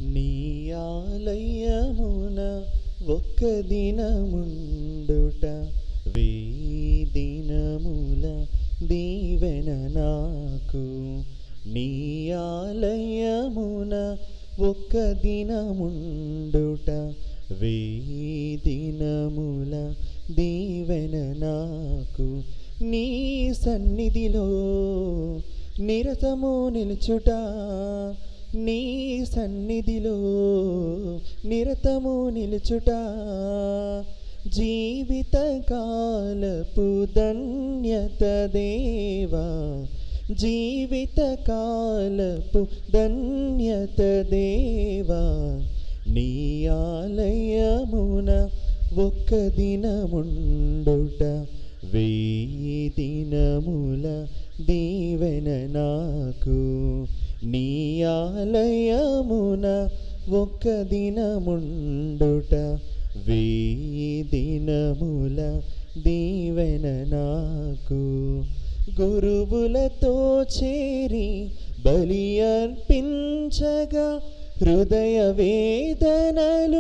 నీ ఆలయమున ఒక్క దినముండుట వెయ్యి దినముల దీవెన నాకు నీ ఆలయమున ఒక్క దినముండుట వెయ్యి దినముల దీవెన నాకు నీ సన్నిధిలో నిరతము నిలుచుట నీ సన్నిధిలో నిరతము నిలుచుట జీవిత కాలపు ధన్యత దేవా జీవిత కాలపు ధన్యత దేవా నీ ఆలయమున ఒక్క దినముండుట వెయ్యి దినముల దీవెన నాకు నీ ఆలయమున ఒక్క దినముండుట వెయ్యి దినముల దీవెన నాకు గురువులతో చేరి బలి అర్పించగా హృదయ వేదనలు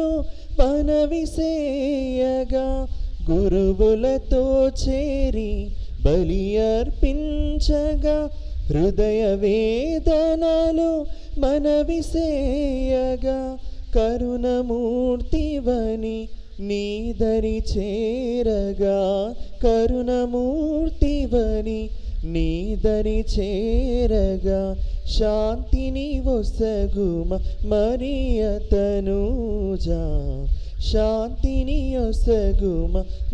పనవిసేయగా గురువులతో చేరి బలి అర్పించగా హృదయ వేదనలు మనవిసేయగా కరుణమూర్తివని నీదరి చేరగా కరుణమూర్తివని నీదరి చేరగా శాంతిని ఒసగుమ మరియతనూజా శాంతిని ఒసగుమ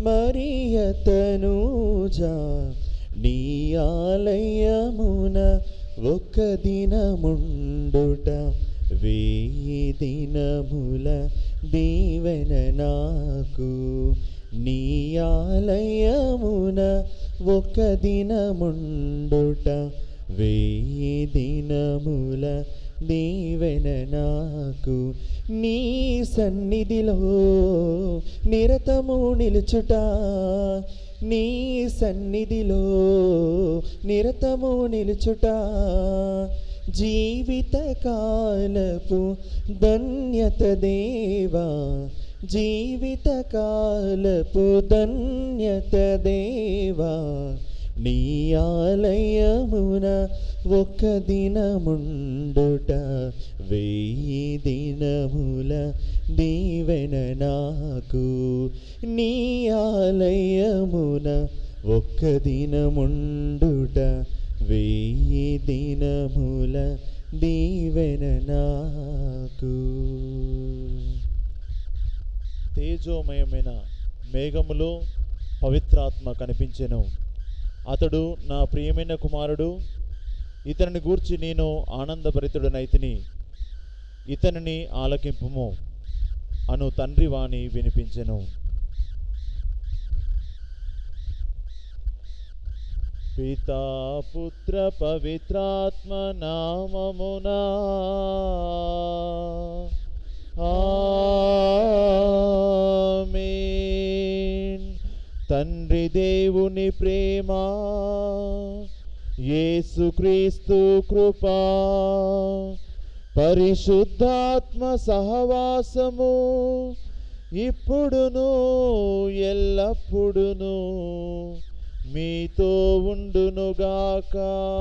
మరియతనూజా నీ ఆలయమున ఒక్క దినముండుట వెయ్యి దినముల దీవెన నాకు నీ ఆలయమున ఒక్క దినముండుట వెయ్యి దినముల దీవెన నాకు నీ సన్నిధిలో నిరతము నిలుచుట నీ సన్నిధిలో నిరతము నిలుచుట జీవిత కాలపు ధన్యత దేవా జీవిత కాలపు ధన్యత దేవా నీ ఆలయమున ఒక్క దినముండుట వెయ్యి దినముల దీవెన నాకు నీ ఆలయమున ఒక్క దినముండుట వెయ్యి దినముల దీవెన నాకు తేజోమయమైన మేఘములో పవిత్రాత్మ కనిపించెను అతడు నా ప్రియమైన కుమారుడు ఇతనిని గూర్చి నేను ఆనందభరితుడనైతిని ఇతనిని ఆలకింపుము అను తండ్రి వాణి వినిపించెను పితా పుత్ర పవిత్రాత్మ నామమునా ఆమేన్ తండ్రి దేవుని ప్రేమ యేసుక్రీస్తు కృపా పరిశుద్ధాత్మ సహవాసము ఇప్పుడును ఎల్లప్పుడును మీతో ఉండునుగాక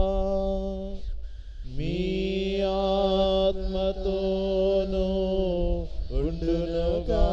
మీ ఆత్మతోనూ ఉండునుగాక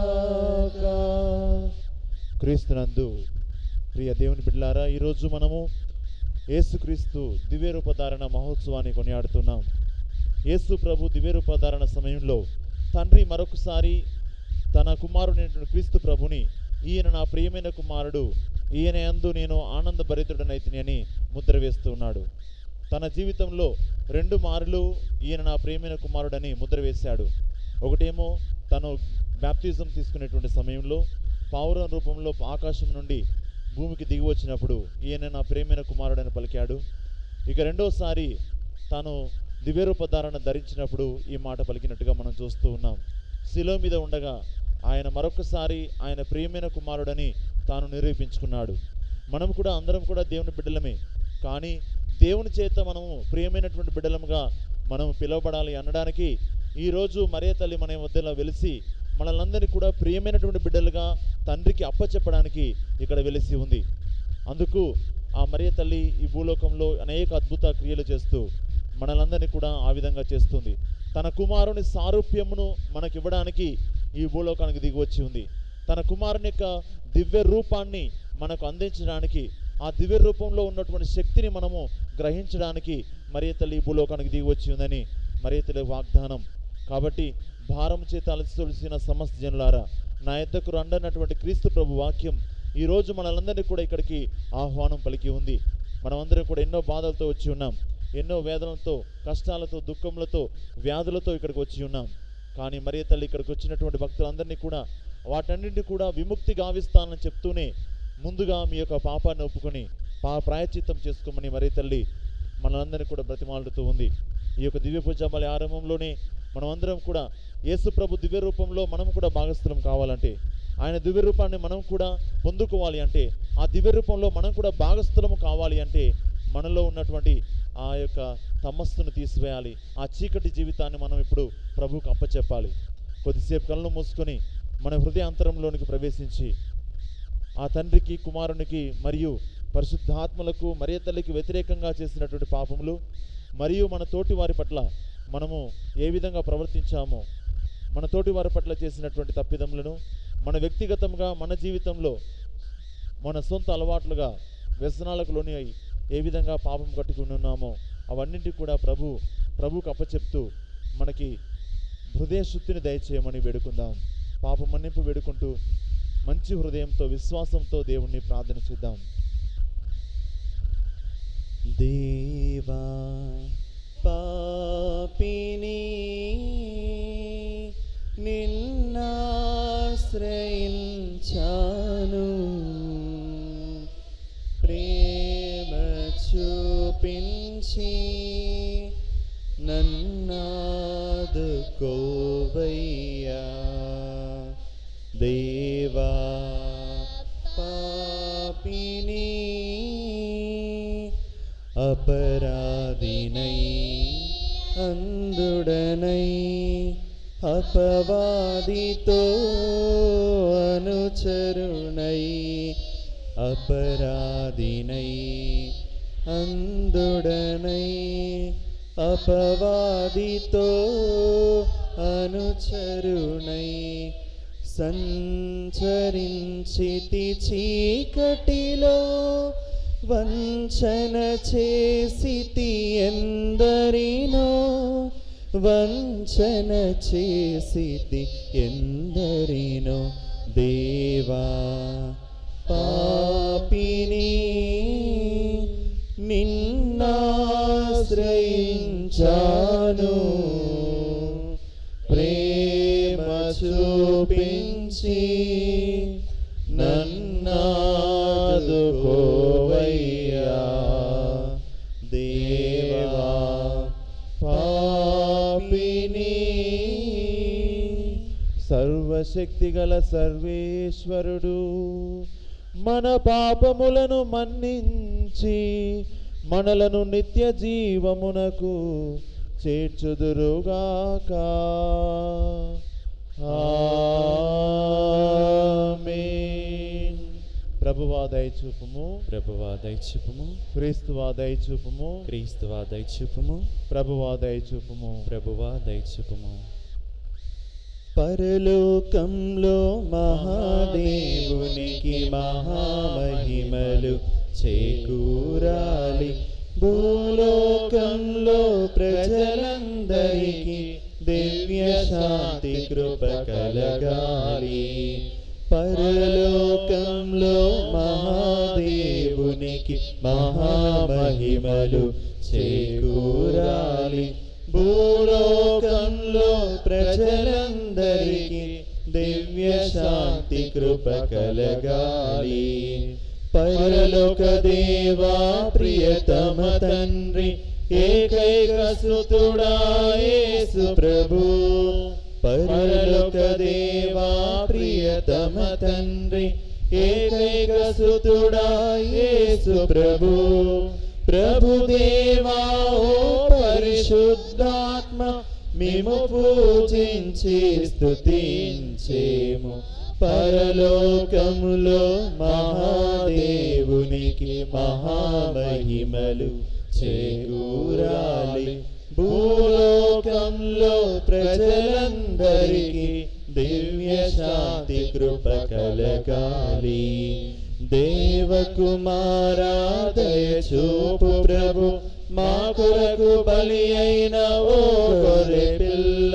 క్రీస్తునందు ప్రియ దేవుని బిడ్డలారా ఈరోజు మనము యేసుక్రీస్తు దివ్యరూపధారణ మహోత్సవాన్ని కొనియాడుతున్నాం యేసు ప్రభు దివ్యరూపధారణ సమయంలో తండ్రి మరొకసారి తన కుమారుడైనటువంటి క్రీస్తు ప్రభుని ఈయన నా ప్రియమైన కుమారుడు ఈయన యందు నేను ఆనందభరితుడనైతిని అని ముద్ర వేస్తూ ఉన్నాడు తన జీవితంలో రెండు మారులు ఈయన నా ప్రియమైన కుమారుడని ముద్ర వేశాడు ఒకటేమో తను బ్యాప్తిజం తీసుకునేటువంటి సమయంలో పావురం రూపంలో ఆకాశం నుండి భూమికి దిగి వచ్చినప్పుడు ఈయన నా ప్రియమైన కుమారుడని పలికాడు ఇక రెండోసారి తాను దివ్యరూపధారణ ధరించినప్పుడు ఈ మాట పలికినట్టుగా మనం చూస్తూ ఉన్నాం శిలో మీద ఉండగా ఆయన మరొకసారి ఆయన ప్రియమైన కుమారుడని తాను నిరూపించుకున్నాడు మనం కూడా అందరం కూడా దేవుని బిడ్డలమే కానీ దేవుని చేత మనము ప్రియమైనటువంటి బిడ్డలముగా మనం పిలువబడాలి అనడానికి ఈరోజు మరియ తల్లి మన మధ్యలో వెలిసి మనల్ని కూడా ప్రియమైనటువంటి బిడ్డలుగా తండ్రికి అప్పచెప్పడానికి ఇక్కడ వెలిసి ఉంది అందుకు ఆ మరియ తల్లి ఈ భూలోకంలో అనేక అద్భుత క్రియలు చేస్తూ మనలందరినీ కూడా ఆ విధంగా చేస్తుంది తన కుమారుని సారూప్యమును మనకివ్వడానికి ఈ భూలోకానికి దిగి వచ్చి ఉంది తన కుమారుని యొక్క దివ్య రూపాన్ని మనకు అందించడానికి ఆ దివ్య రూపంలో ఉన్నటువంటి శక్తిని మనము గ్రహించడానికి మరియ తల్లి ఈ భూలోకానికి దిగి వచ్చి ఉందని మరియ తల్లి వాగ్దానం కాబట్టి భారం చేత అలసితొలిసిన సమస్త జనులారా నా యొద్దకు రండన్నటువంటి క్రీస్తు ప్రభు వాక్యం ఈరోజు మనలందరినీ కూడా ఇక్కడికి ఆహ్వానం పలికి ఉంది మనమందరం కూడా ఎన్నో బాధలతో వచ్చి ఉన్నాం ఎన్నో వేదనలతో కష్టాలతో దుఃఖములతో వ్యాధులతో ఇక్కడికి వచ్చి ఉన్నాం కానీ మరియ తల్లి ఇక్కడికి వచ్చినటువంటి భక్తులందరినీ కూడా వాటన్నింటినీ కూడా విముక్తి గావిస్తానని చెప్తూనే ముందుగా మీ యొక్క పాపాన్ని ఒప్పుకొని పా ప్రాయచిత్తం చేసుకోమని మరియ తల్లి మనందరినీ కూడా బ్రతిమాలుతూ ఉంది ఈ యొక్క దివ్య పూజ బలి ఆరంభంలోనే మనమందరం కూడా యేసు ప్రభు దివ్య రూపంలో మనం కూడా భాగస్థలం కావాలంటే ఆయన దివ్య రూపాన్ని మనం కూడా పొందుకోవాలి అంటే ఆ దివ్య రూపంలో మనం కూడా భాగస్థలము కావాలి అంటే మనలో ఉన్నటువంటి ఆ యొక్క తమస్సును తీసివేయాలి ఆ చీకటి జీవితాన్ని మనం ఇప్పుడు ప్రభువుకు అప్పచెప్పాలి కొద్దిసేపు కళ్ళు మూసుకొని మన హృదయ అంతరంలోనికి ప్రవేశించి ఆ తండ్రికి కుమారునికి మరియు పరిశుద్ధాత్మలకు మరియ తల్లికి వ్యతిరేకంగా చేసినటువంటి పాపములు మరియు మన తోటి వారి పట్ల మనము ఏ విధంగా ప్రవర్తించామో మన తోటి వారి పట్ల చేసినటువంటి తప్పిదములను మన వ్యక్తిగతంగా మన జీవితంలో మన సొంత అలవాట్లుగా వ్యసనాలకు లోని అయి ఏ విధంగా పాపం కట్టుకుని ఉన్నామో అవన్నింటి కూడా ప్రభు ప్రభుకు అప్పచెప్తూ మనకి హృదయ శుద్ధిని దయచేయమని వేడుకుందాం పాప మన్నింపు వేడుకుంటూ మంచి హృదయంతో విశ్వాసంతో దేవుణ్ణి ప్రార్థన చేద్దాం దేవా పాపిని నిన్నాశ్రయించాను ప్రేమ చూపించి నన్నాదుకోవయ్యా దేవా పాపిని అపరాధినై అందుడనై అపవాదితో అనుచరుణై అపరాధినై అందుడనై అపవాదితో అనుచరుణై సంచరించితి చీకటిలో వంచన చేసితి ఎందరినో వంచన చేసితి ఎందరినో దేవా పాపిని నిన్నాశ్రయించాను ప్రేమ చూపించి నన్నాదుకోవయ్యా దేవా పాపిని సర్వశక్తిగల సర్వేశ్వరుడు మన పాపములను మన్నించి మనలను నిత్య జీవమునకు చేర్చుదురుగాక ఆమేన్. ప్రభువా దయచూపుము ప్రభువా దయచూపుము క్రీస్తువా దయచూపుము క్రీస్తువా దయచూపుము ప్రభువా దయచూపుము ప్రభువా దయచూపుము పరలోకంలో మహాదేవునికి మహామహిమలు చేకూరాలి భూలోకంలో ప్రజలందరికీ దివ్య శాంతి కృప కలగాలి పరలోకంలో మహాదేవునికి మహామహిమలు చేకూరాలి భూలోకంలో ప్రజలందరికీ దివ్య శాంతి కృప కలగాలి పరలోక దేవా ప్రియతమ తండ్రి ఏకైక సుతుడా యేసు ప్రభు పరలోక దేవా ప్రియతమ తండ్రి ఏకైక సుతుడా యేసు ప్రభు ప్రభుదేవా ఓ పరిశుద్ధాత్మ మేము పూజించి స్తుతించేము పరలోకములో మహాదేవునికి మహామహిమలు చేకూరాలి భూలోకంలో ప్రజలందరికీ దివ్య శాంతి కృప కలగాలి దేవకుమారాదయ చూపు ప్రభు మా కొరకు బలి అయిన ఓ గొర్రె పిల్ల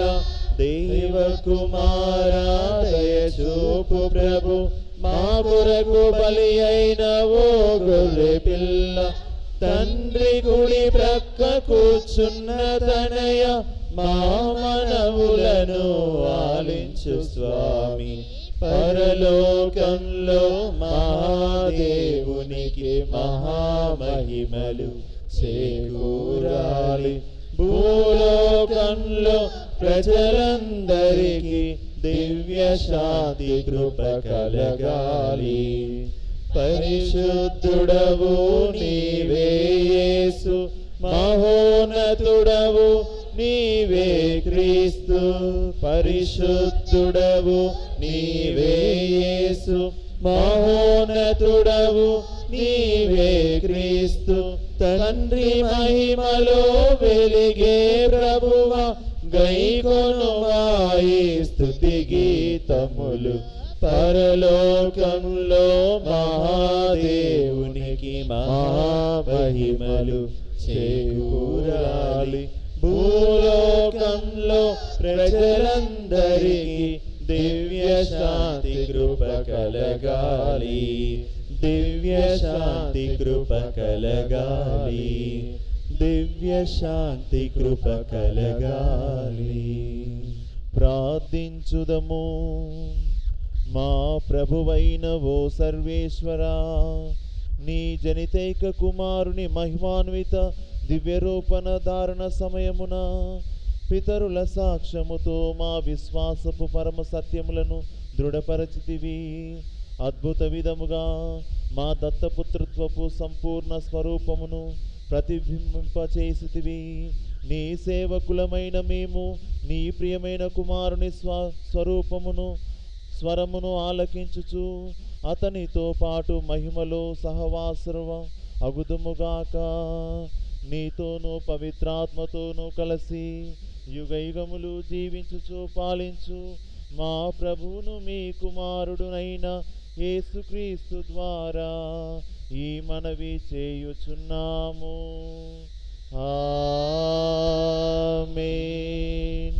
దేవకుమారాదయ చూపు ప్రభు మా కొరకు బలి అయిన ఓ గొర్రె పిల్ల తండ్రి గుడి ప్రక్క కూర్చున్న తనయ మా మనవులను ఆలించు స్వామి పరలోకంలో మహాదేవునికి మహామహిమలు చేకూరాలి భూలోకంలో ప్రజలందరికీ దివ్య శాంతి కృప కలగాలి పరిశుద్ధుడవు నీవే యేసు మహోన్నతుడవు నీవే క్రీస్తు పరిశుద్ధుడవు నీవే యేసు మహోన్నతుడవు నీవే క్రీస్తు తండ్రి మహిమలో వెలిగే ప్రభువ గైకొను మాయి స్తుతి గీతములు పరలోకంలో మహాదేవునికి మహామహిమలు చేకూరాలి భూలోకంలో ప్రజలందరికీ దివ్య శాంతి కృప కలగాలి దివ్య శాంతి కృప కలగాలి దివ్య శాంతి కృప కలగాలి ప్రార్థించుదము మా ప్రభువైన ఓ సర్వేశ్వరా నీ జనితైక కుమారుని మహిమాన్విత దివ్యరూపణ ధారణ సమయమున పితరుల సాక్ష్యముతో మా విశ్వాసపు పరమ సత్యములను దృఢపరచితివి అద్భుత విధముగా మా దత్తపుత్రత్వపు సంపూర్ణ స్వరూపమును ప్రతిబింబింపచేసితివి నీ సేవకులమైన మేము నీ ప్రియమైన కుమారుని స్వ స్వరూపమును స్వరమును ఆలకించుచు అతనితో పాటు మహిమలో సహవాసరవ అగుదుముగాక నీతోనూ పవిత్రాత్మతోనూ కలిసి యుగ యుగములు జీవించుచు పాలించు మా ప్రభువును మీ కుమారుడునైన యేసుక్రీస్తు ద్వారా ఈ మనవి చేయుచున్నాము ఆమేన్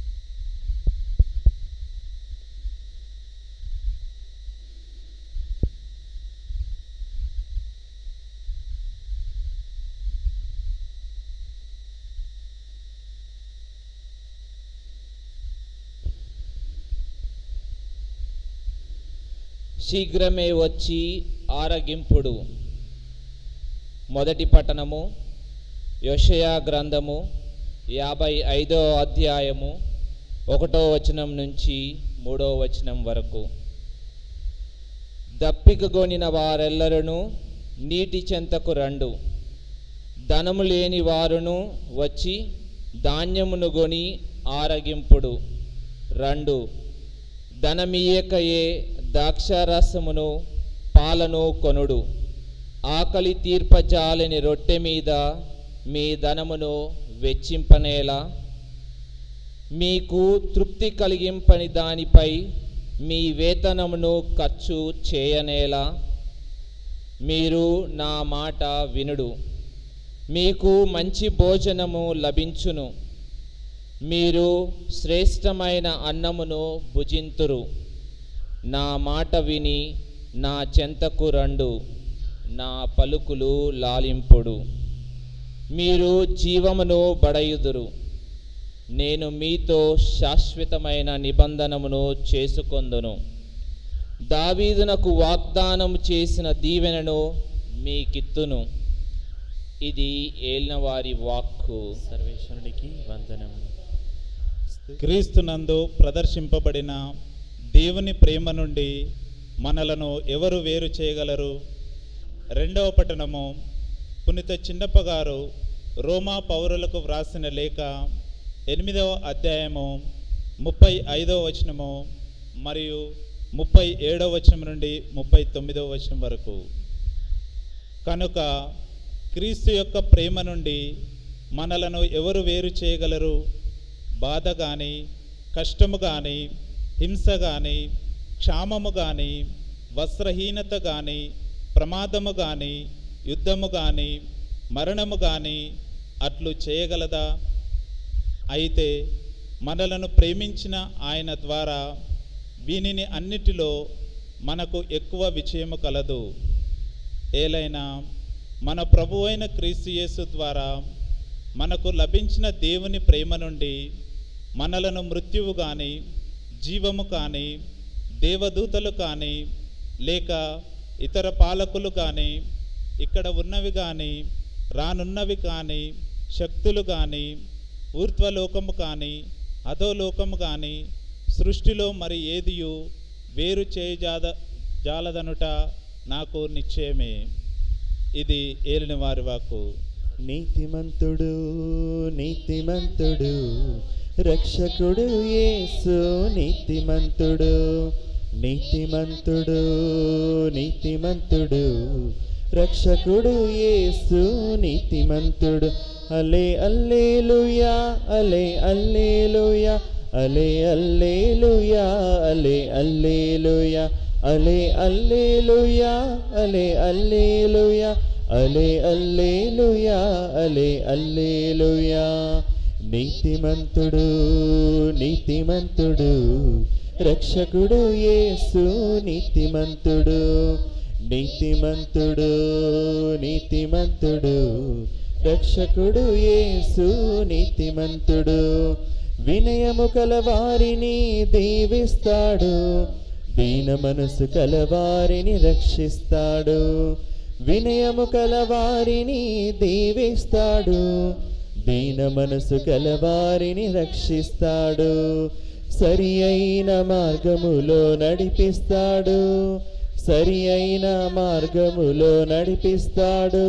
శీఘ్రమే వచ్చి ఆరగింపుడు మొదటి పట్టణము యెషయా గ్రంథము యాభై ఐదో అధ్యాయము ఒకటో వచనం నుంచి మూడో వచనం వరకు దప్పికగొనిన వారెల్లరూ నీటి చెంతకు రండు ధనము లేని వారును వచ్చి ధాన్యమును గొని ఆరగింపుడు రెండు ధనమియ్యకయే ద్రాక్షారసమును పాలను కొనుడు ఆకలి తీర్పజాలని రొట్టె మీద మీ ధనమును వెచ్చింపనేలా మీకు తృప్తి కలిగింపని దానిపై మీ వేతనమును ఖర్చు చేయనేలా మీరు నా మాట వినుడు మీకు మంచి భోజనము లభించును మీరు శ్రేష్టమైన అన్నమును భుజింతురు నా మాట విని నా చెంతకు రండు నా పలుకులు లాలింపుడు మీరు జీవమును బడయుదురు నేను మీతో శాశ్వతమైన నిబంధనమును చేసుకొందును దావీదునకు వాగ్దానం చేసిన దీవెనను మీకిత్తును ఇది ఏలినవారి వాక్కు సర్వేశ్వరునికి వందనం క్రీస్తునందు ప్రదర్శింపబడిన దేవుని ప్రేమ నుండి మనలను ఎవరు వేరు చేయగలరు రెండవ పట్టణము పునిత చిన్నప్ప గారు రోమా పౌరులకు వ్రాసిన లేఖ ఎనిమిదవ అధ్యాయము ముప్పై ఐదవ వచనము మరియు ముప్పై ఏడవ వచనం నుండి ముప్పై తొమ్మిదవ వచనం వరకు కనుక క్రీస్తు యొక్క ప్రేమ నుండి మనలను ఎవరు వేరు చేయగలరు బాధ కానీ కష్టము కానీ హింస కానీ క్షామము కానీ వస్త్రహీనత కానీ ప్రమాదము కానీ యుద్ధము కానీ మరణము కానీ అట్లు చేయగలదా అయితే మనలను ప్రేమించిన ఆయన ద్వారా వీనిని అన్నిటిలో మనకు ఎక్కువ విజయము కలదు ఏలైనా మన ప్రభు అయిన క్రీస్తు యేసు ద్వారా మనకు లభించిన దేవుని ప్రేమ నుండి మనలను మృత్యువు కానీ జీవము కానీ దేవదూతలు కానీ లేక ఇతర పాలకులు కానీ ఇక్కడ ఉన్నవి కానీ రానున్నవి కానీ శక్తులు కానీ ఊర్ధ్వలోకము కానీ అధోలోకము కానీ సృష్టిలో మరి ఏదియు వేరు చేయజాద జాలదనుట నాకు నిశ్చయమే ఇది ఏలిన వారి వాక్కు నీతిమంతుడు నీతిమంతుడు రక్షకుడు యేసు నీతిమంతుడు నీతిమంతుడు నీతిమంతుడు రక్షకుడు యేసు నీతిమంతుడు అలే అల్లేలుయా అలే అల్లేలుయా అలే అల్లేలుయా అలే అల్లేలుయా అలే అల్లేలుయా అలే అల్లేలుయా అలే అల్లేలుయా అలే అల్లేలుయా నీతిమంతుడు నీతిమంతుడు రక్షకుడు యేసు నీతిమంతుడు నీతిమంతుడు నీతిమంతుడు రక్షకుడు యేసు నీతిమంతుడు వినయము కల వారిని దీవిస్తాడు దీన మనసు కలవారిని రక్షిస్తాడు వినయము కలవారిని దీవిస్తాడు దీన మనసు కలవారిని రక్షిస్తాడు సరి అయిన మార్గములో నడిపిస్తాడు సరి అయిన మార్గములో నడిపిస్తాడు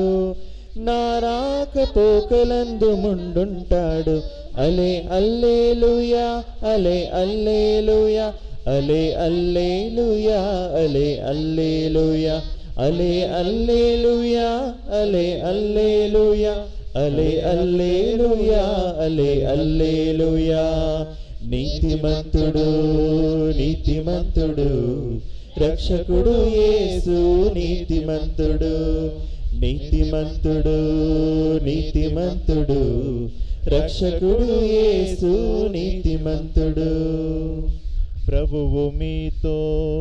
నారాకపోకలందు ముండుంటాడు అలే అల్లేలుయా అలే అల్లేలుయా అలే అల్లేలుయా అలే అల్లేలుయా అలే అల్లేలుయా అలే అల్లేలుయా అలే అల్లేలుయా అలే అల్లేలుయా నీతిమంతుడు నీతిమంతుడు రక్షకుడు యేసు నీతిమంతుడు నీతిమంతుడు నీతిమంతుడు రక్షకుడు యేసు నీతిమంతుడు ప్రభువు మీతో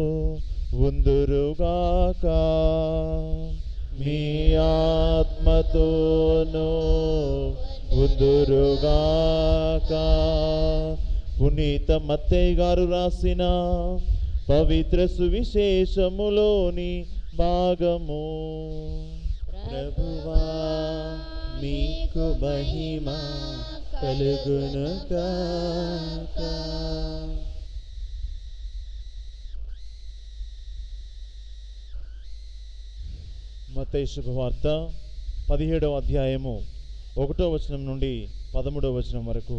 ఉందురుగాక మీ ఆత్మతోనూ ఉందురుగాక పునీత మత్తయ్య గారు రాసిన పవిత్ర సువిశేషములోని భాగము ప్రభువా మీకు మహిమ కలుగును కాక మత్తయి శుభవార్త పదిహేడవ అధ్యాయము ఒకటో వచనం నుండి పదమూడవ వచనం వరకు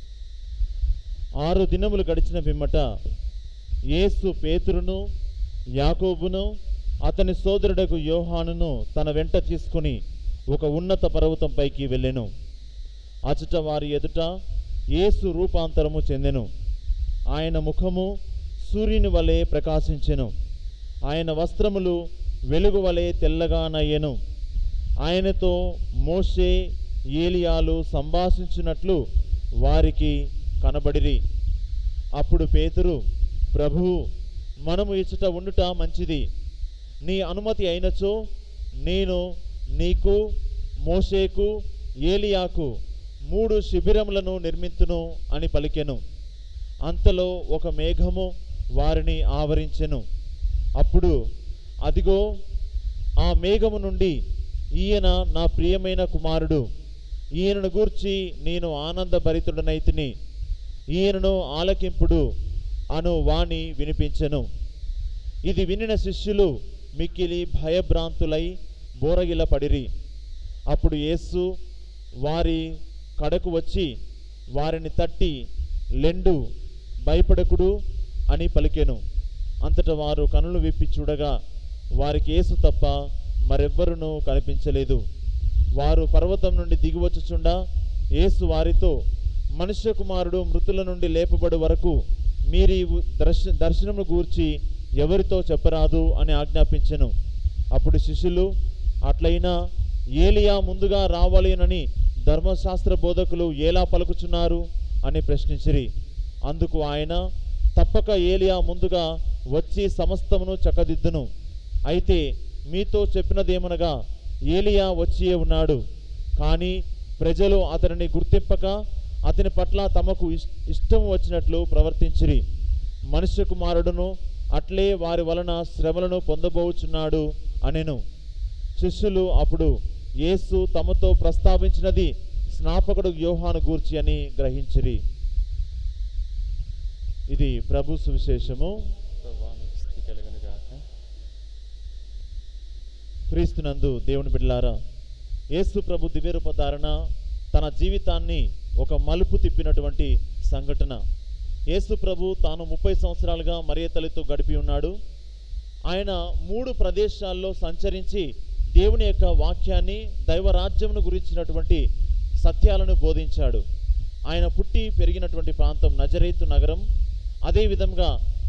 ఆరు దినములు గడిచిన పిమ్మట యేసు పేతురును యాకోబును అతని సోదరుడకు యోహానును తన వెంట తీసుకుని ఒక ఉన్నత పర్వతంపైకి వెళ్ళెను అచట వారి ఎదుట యేసు రూపాంతరము చెందెను ఆయన ముఖము సూర్యుని వలె ప్రకాశించెను ఆయన వస్త్రములు వెలుగు వలె తెల్లగానయ్యెను ఆయనతో మోషే ఏలియాలు సంభాషించినట్లు వారికి కనబడిరి అప్పుడు పేతురు ప్రభువు మనము ఇచ్చట ఉండుట మంచిది నీ అనుమతి అయినచో నేను నీకు మోషేకు ఏలియాకు మూడు శిబిరములను నిర్మింతును అని పలికెను అంతలో ఒక మేఘము వారిని ఆవరించెను అప్పుడు అదిగో ఆ మేఘము నుండి ఈయన నా ప్రియమైన కుమారుడు ఈయనను గూర్చి నేను ఆనందభరితుడనైతిని ఈయనను ఆలకింపుడు అను వాణి వినిపించెను ఇది వినిన శిష్యులు మిక్కిలి భయభ్రాంతులై బోరగిల పడిరి అప్పుడు యేసు వారి కడకు వచ్చి వారిని తట్టి లెండు భయపడకుడు అని పలికెను అంతటా వారు కనులు విప్పి చూడగా వారికి యేసు తప్ప మరెవ్వరునూ కనిపించలేదు వారు పర్వతం నుండి దిగివచ్చుచుండా యేసు వారితో మనుష్య కుమారుడు మృతుల నుండి లేపబడు వరకు మీరు ఈ దర్శ దర్శనము గూర్చి ఎవరితో చెప్పరాదు అని ఆజ్ఞాపించెను అప్పుడు శిష్యులు అట్లయినా ఏలియా ముందుగా రావాలేనని ధర్మశాస్త్ర బోధకులు ఎలా పలుకుచున్నారు అని ప్రశ్నించిరి అందుకు ఆయన తప్పక ఏలియా ముందుగా వచ్చి సమస్తమును చక్కదిద్దును అయితే మీతో చెప్పినదేమనగా ఏలియా వచ్చియే ఉన్నాడు కానీ ప్రజలు అతనిని గుర్తింపక అతని పట్ల తమకు ఇష్- ఇష్టం వచ్చినట్లు ప్రవర్తించిరి మనుష్య కుమారుడును అట్లే వారి వలన శ్రమలను పొందబోచున్నాడు అనెను శిష్యులు అప్పుడు యేసు తమతో ప్రస్తావించినది స్నాపకుడు యోహాను గూర్చి అని గ్రహించిరి ఇది ప్రభు సువిశేషము ప్రభావానికి స్థితి కలుగును గాక క్రీస్తునందు దేవుని బిడ్డలారా యేసు ప్రభు దివ్యరూపధారణ తన జీవితాన్ని ఒక మలుపు తిప్పినటువంటి సంఘటన యేసు ప్రభు తాను ముప్పై సంవత్సరాలుగా మరియ తల్లితో గడిపి ఉన్నాడు ఆయన మూడు ప్రదేశాల్లో సంచరించి దేవుని యొక్క వాక్యాన్ని దైవరాజ్యమును గురించినటువంటి సత్యాలను బోధించాడు ఆయన పుట్టి పెరిగినటువంటి ప్రాంతం నజరేతు నగరం అదేవిధంగా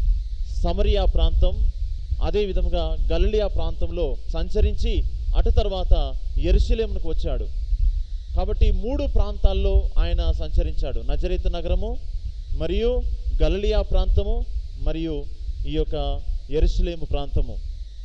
సమరియా ప్రాంతం అదేవిధంగా గలిలియా ప్రాంతంలో సంచరించి అటు తర్వాత ఎరుషలేమునకు వచ్చాడు కాబట్టి మూడు ప్రాంతాల్లో ఆయన సంచరించాడు నజరేతు నగరము మరియు గలిలియా ప్రాంతము మరియు ఈ యొక్క ఎరుసలేము ప్రాంతము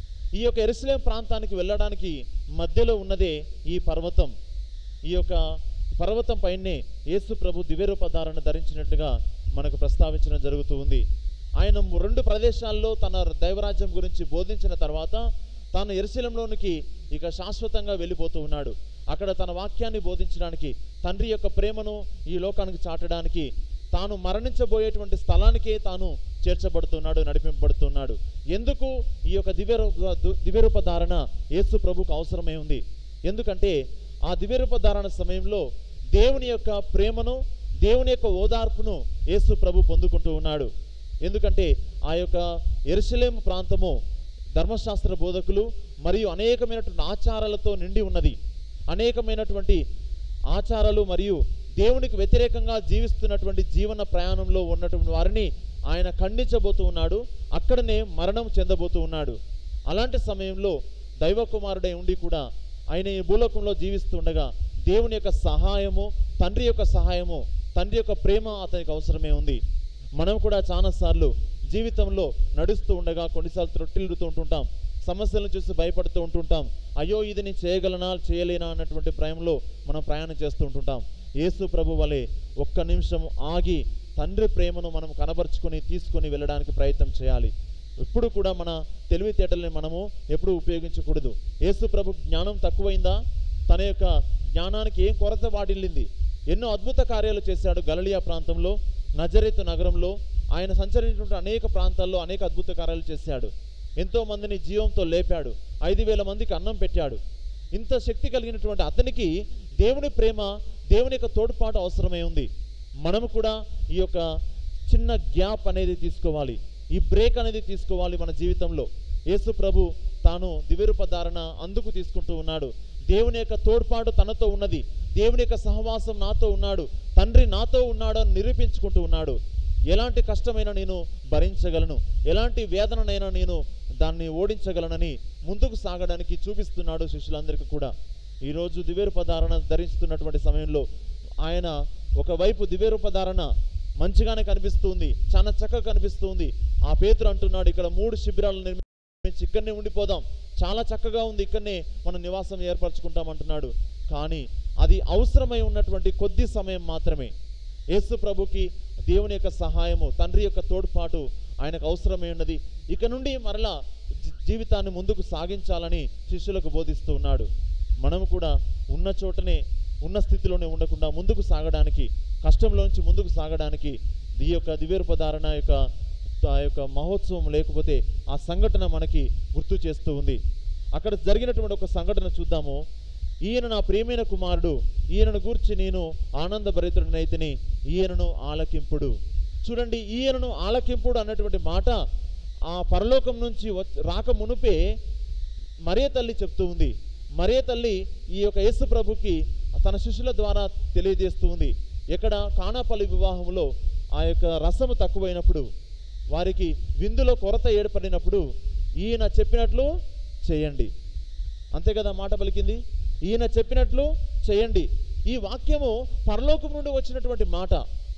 ఈ యొక్క ఎరుసలేం ప్రాంతానికి వెళ్ళడానికి మధ్యలో ఉన్నదే ఈ పర్వతం ఈ యొక్క పర్వతం పైనే యేసు ప్రభు దివ్యరూపధారణ ధరించినట్టుగా మనకు ప్రస్తావించడం జరుగుతూ ఉంది ఆయన ము- రెండు ప్రదేశాల్లో తన దైవరాజ్యం గురించి బోధించిన తర్వాత తాను ఎరుశలంలోనికి ఇక శాశ్వతంగా వెళ్ళిపోతూ ఉన్నాడు అక్కడ తన వాక్యాన్ని బోధించడానికి తండ్రి యొక్క ప్రేమను ఈ లోకానికి చాటడానికి తాను మరణించబోయేటువంటి స్థలానికే తాను చేర్చబడుతున్నాడు నడిపింపబడుతున్నాడు ఎందుకు ఈ యొక్క దివ్యరూప దు- దివ్యరూప ధారణ యేసు ప్రభుకు అవసరమై ఉంది ఎందుకంటే ఆ దివ్యరూప ధారణ సమయంలో దేవుని యొక్క ప్రేమను దేవుని యొక్క ఓదార్పును యేసు ప్రభు పొందుకుంటూ ఉన్నాడు ఎందుకంటే ఆ యొక్క ఎరుసలేము ప్రాంతము ధర్మశాస్త్ర బోధకులు మరియు అనేకమైనటువంటి ఆచారాలతో నిండి ఉన్నది అనేకమైనటువంటి ఆచారాలు మరియు దేవునికి వ్యతిరేకంగా జీవిస్తున్నటువంటి జీవన ప్రయాణంలో ఉన్నటువంటి వారిని ఆయన ఖండించబోతూ ఉన్నాడు అక్కడనే మరణం చెందబోతూ ఉన్నాడు అలాంటి సమయంలో దైవ కుమారుడై ఉండి కూడా ఆయన ఈ భూలోకంలో జీవిస్తుండగా దేవుని యొక్క సహాయము తండ్రి యొక్క సహాయము తండ్రి యొక్క ప్రేమ అతనికి అవసరమే ఉంది మనం కూడా చాలాసార్లు జీవితంలో నడుస్తూ ఉండగా కొన్నిసార్లు త్రొట్టిల్లుతూ ఉంటుంటాం సమస్యలను చూసి భయపడుతూ ఉంటుంటాం అయ్యో ఇది నేను చేయగలనా చేయలేనా అన్నటువంటి భయంలో మనం ప్రయాణం చేస్తూ ఉంటుంటాం యేసు ప్రభు వలె ఒక్క నిమిషం ఆగి తండ్రి ప్రేమను మనం కనబరుచుకొని తీసుకొని వెళ్ళడానికి ప్రయత్నం చేయాలి ఎప్పుడు కూడా మన తెలివితేటల్ని మనము ఎప్పుడు ఉపయోగించకూడదు యేసు ప్రభు జ్ఞానం తక్కువైందా తన యొక్క జ్ఞానానికి ఏం కొరత వాటిల్లింది ఎన్నో అద్భుత కార్యాలు చేశాడు గలలియా ప్రాంతంలో నజరేతు నగరంలో ఆయన సంచరించినటువంటి అనేక ప్రాంతాల్లో అనేక అద్భుత కార్యాలు చేశాడు ఎంతో మందిని జీవంతో లేపాడు ఐదు వేల మందికి అన్నం పెట్టాడు ఇంత శక్తి కలిగినటువంటి అతనికి దేవుని ప్రేమ దేవుని యొక్క తోడ్పాటు అవసరమై ఉంది మనము కూడా ఈ యొక్క చిన్న గ్యాప్ అనేది తీసుకోవాలి ఈ బ్రేక్ అనేది తీసుకోవాలి మన జీవితంలో యేసు ప్రభు తాను దివ్యరూప ధారణ అందుకు తీసుకుంటూ ఉన్నాడు దేవుని యొక్క తోడ్పాటు తనతో ఉన్నది దేవుని యొక్క సహవాసం నాతో ఉన్నాడు తండ్రి నాతో ఉన్నాడు అని నిరూపించుకుంటూ ఉన్నాడు ఎలాంటి కష్టమైనా నేను భరించగలను ఎలాంటి వేదననైనా నేను దాన్ని ఓడించగలనని ముందుకు సాగడానికి చూపిస్తున్నాడు శిష్యులందరికీ కూడా ఈరోజు దివ్యరూపధారణ ధరిస్తున్నటువంటి సమయంలో ఆయన ఒకవైపు దివ్యరూపధారణ మంచిగానే కనిపిస్తుంది చాలా చక్కగా కనిపిస్తుంది ఆ పేతురు అంటున్నాడు ఇక్కడ మూడు శిబిరాలు నిర్మించి ఇక్కడనే ఉండిపోదాం చాలా చక్కగా ఉంది ఇక్కడనే మనం నివాసం ఏర్పరచుకుంటాం అంటున్నాడు కానీ అది అవసరమై ఉన్నటువంటి కొద్ది సమయం మాత్రమే యేసు ప్రభుకి దేవుని యొక్క సహాయము తండ్రి యొక్క తోడ్పాటు ఆయనకు అవసరమై ఉన్నది ఇక నుండి మరలా జీ- జీవితాన్ని ముందుకు సాగించాలని శిష్యులకు బోధిస్తూ ఉన్నాడు మనము కూడా ఉన్న చోటనే ఉన్న స్థితిలోనే ఉండకుండా ముందుకు సాగడానికి కష్టంలోంచి ముందుకు సాగడానికి ఈ యొక్క దివ్యరూపధారణ యొక్క ఆ యొక్క మహోత్సవం లేకపోతే ఆ సంఘటన మనకి గుర్తు చేస్తూ ఉంది అక్కడ జరిగినటువంటి ఒక సంఘటన చూద్దాము ఈయన నా ప్రియమైన కుమారుడు ఈయనను గూర్చి నేను ఆనందభరితుడినైతిని ఈయనను ఆలకింపుడు చూడండి ఈయనను ఆలకింపుడు అన్నటువంటి మాట ఆ పరలోకం నుంచి వచ్- రాక మునుపే మరియ తల్లి చెప్తూ ఉంది మరియ తల్లి ఈ యొక్క యేసు ప్రభుకి తన శిష్యుల ద్వారా తెలియజేస్తూ ఉంది ఎక్కడ కానాపల్లి వివాహంలో ఆ యొక్క రసము తక్కువైనప్పుడు వారికి విందులో కొరత ఏర్పడినప్పుడు ఈయన చెప్పినట్లు చేయండి అంతే కదా మాట పలికింది ఈయన చెప్పినట్లు చేయండి ఈ వాక్యము పరలోకం నుండి వచ్చినటువంటి మాట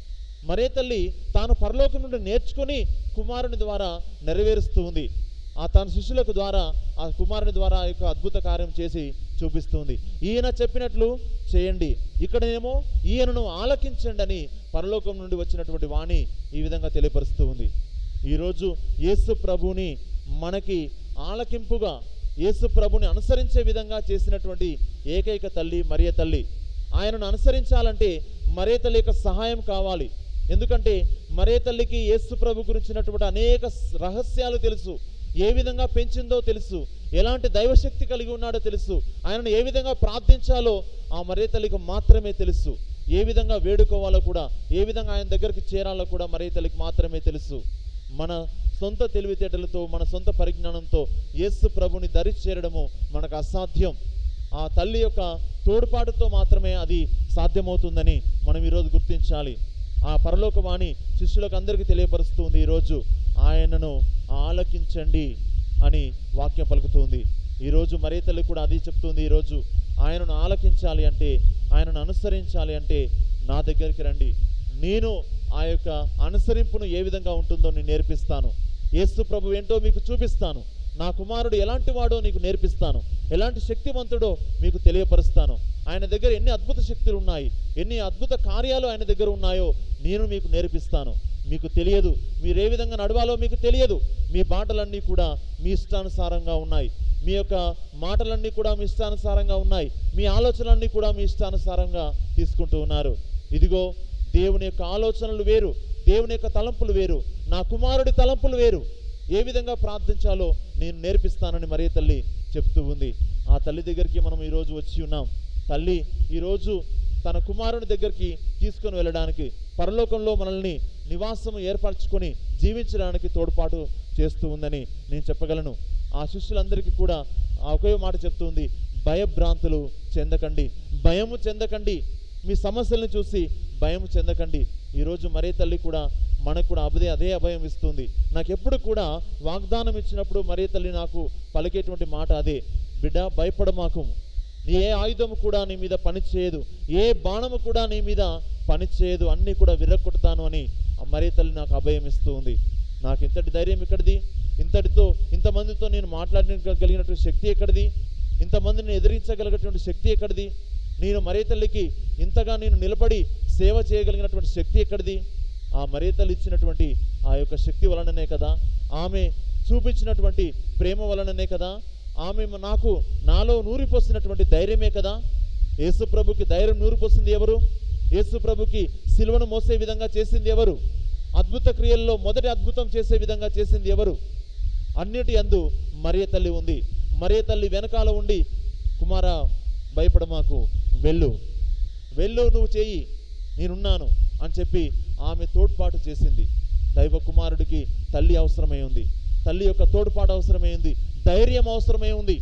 మరే తల్లి తాను పరలోకం నుండి నేర్చుకొని కుమారుని ద్వారా నెరవేరుస్తూ ఉంది ఆ తన శిష్యులకు ద్వారా ఆ కుమారుని ద్వారా ఆ యొక్క అద్భుత కార్యం చేసి చూపిస్తుంది ఈయన చెప్పినట్లు చేయండి ఇక్కడనేమో ఈయనను ఆలకించండి అని పరలోకం నుండి వచ్చినటువంటి వాణి ఈ విధంగా తెలియపరుస్తూ ఉంది ఈరోజు యేసు ప్రభుని మనకి ఆలకింపుగా యేసు ప్రభుని అనుసరించే విధంగా చేసినటువంటి ఏకైక తల్లి మరియ తల్లి ఆయనను అనుసరించాలంటే మరే తల్లి యొక్క సహాయం కావాలి ఎందుకంటే మరే తల్లికి యేసు ప్రభు గురించినటువంటి అనేక స్- రహస్యాలు తెలుసు ఏ విధంగా పెంచిందో తెలుసు ఎలాంటి దైవశక్తి కలిగి ఉన్నాడో తెలుసు ఆయనను ఏ విధంగా ప్రార్థించాలో ఆ మరే తల్లికి మాత్రమే తెలుసు ఏ విధంగా వేడుకోవాలో కూడా ఏ విధంగా ఆయన దగ్గరికి చేరాలో కూడా మరే తల్లికి మాత్రమే తెలుసు మన సొంత తెలివితేటలతో మన సొంత పరిజ్ఞానంతో యేసు ప్రభుని దరి చేరడము మనకు అసాధ్యం ఆ తల్లి యొక్క తోడ్పాటుతో మాత్రమే అది సాధ్యమవుతుందని మనం ఈరోజు గుర్తించాలి ఆ పరలోకవాణి శిష్యులకు అందరికీ తెలియపరుస్తుంది ఈరోజు ఆయనను ఆలకించండి అని వాక్యం పలుకుతుంది ఈరోజు మరే తల్లి కూడా అది చెప్తుంది ఈరోజు ఆయనను ఆలకించాలి అంటే ఆయనను అనుసరించాలి అంటే నా దగ్గరికి రండి నేను ఆ యొక్క అనుసరింపును ఏ విధంగా ఉంటుందో నేను నేర్పిస్తాను యేసు ప్రభు ఏంటో మీకు చూపిస్తాను నా కుమారుడు ఎలాంటి వాడో నీకు నేర్పిస్తాను ఎలాంటి శక్తివంతుడో మీకు తెలియపరుస్తాను ఆయన దగ్గర ఎన్ని అద్భుత శక్తులు ఉన్నాయి ఎన్ని అద్భుత కార్యాలు ఆయన దగ్గర ఉన్నాయో నేను మీకు నేర్పిస్తాను మీకు తెలియదు మీరు ఏ విధంగా నడవాలో మీకు తెలియదు మీ బాటలన్నీ కూడా మీ ఇష్టానుసారంగా ఉన్నాయి మీ యొక్క మాటలన్నీ కూడా మీ ఇష్టానుసారంగా ఉన్నాయి మీ ఆలోచనలన్నీ కూడా మీ ఇష్టానుసారంగా తీసుకుంటూ ఉన్నారు ఇదిగో దేవుని యొక్క ఆలోచనలు వేరు దేవుని యొక్క తలంపులు వేరు నా కుమారుడి తలంపులు వేరు ఏ విధంగా ప్రార్థించాలో నేను నేర్పిస్తానని మరే తల్లి చెప్తూ ఉంది ఆ తల్లి దగ్గరికి మనం ఈరోజు వచ్చి ఉన్నాం తల్లి ఈరోజు తన కుమారుని దగ్గరికి తీసుకొని వెళ్ళడానికి పరలోకంలో మనల్ని నివాసం ఏర్పరచుకొని జీవించడానికి తోడ్పాటు చేస్తూ ఉందని నేను చెప్పగలను ఆ శిష్యులందరికీ కూడా ఆ ఒకే మాట చెప్తుంది భయభ్రాంతులు చెందకండి భయము చెందకండి మీ సమస్యలను చూసి భయం చెందకండి ఈరోజు మరే తల్లి కూడా మనకు కూడా అదే అదే అభయం ఇస్తుంది నాకు ఎప్పుడు కూడా వాగ్దానం ఇచ్చినప్పుడు మరే తల్లి నాకు పలికేటువంటి మాట అదే బిడ్డ భయపడమాకు నీ ఏ ఆయుధము కూడా నీ మీద పని చేయదు ఏ బాణము కూడా నీ మీద పని చేయదు అన్నీ కూడా విరగొడతాను అని ఆ మరే తల్లి నాకు అభయం ఇస్తూ ఉంది నాకు ఇంతటి ధైర్యం ఎక్కడిది ఇంతటితో ఇంతమందితో నేను మాట్లాడగలిగినటువంటి శక్తి ఎక్కడిది ఇంతమందిని ఎదిరించగలిగినటువంటి శక్తి ఎక్కడిది నేను మరే తల్లికి ఇంతగా నేను నిలబడి సేవ చేయగలిగినటువంటి శక్తి ఎక్కడిది ఆ మరే తల్లి ఇచ్చినటువంటి ఆ యొక్క శక్తి వలననే కదా ఆమె చూపించినటువంటి ప్రేమ వలననే కదా ఆమె నాకు నాలో నూరిపోసినటువంటి ధైర్యమే కదా యేసు ప్రభుకి ధైర్యం నూరిపోసింది ఎవరు యేసు ప్రభుకి సిలువను మోసే విధంగా చేసింది ఎవరు అద్భుత క్రియల్లో మొదటి అద్భుతం చేసే విధంగా చేసింది ఎవరు అన్నిటి అందు మరియ తల్లి ఉంది మరియ తల్లి వెనకాల ఉండి కుమార భయపడమాకు వెళ్ళు వెళ్ళు నువ్వు చేయి నేనున్నాను అని చెప్పి ఆమె తోడ్పాటు చేసింది దైవ కుమారుడికి తల్లి అవసరమై ఉంది తల్లి యొక్క తోడ్పాటు అవసరమై ఉంది ధైర్యం అవసరమై ఉంది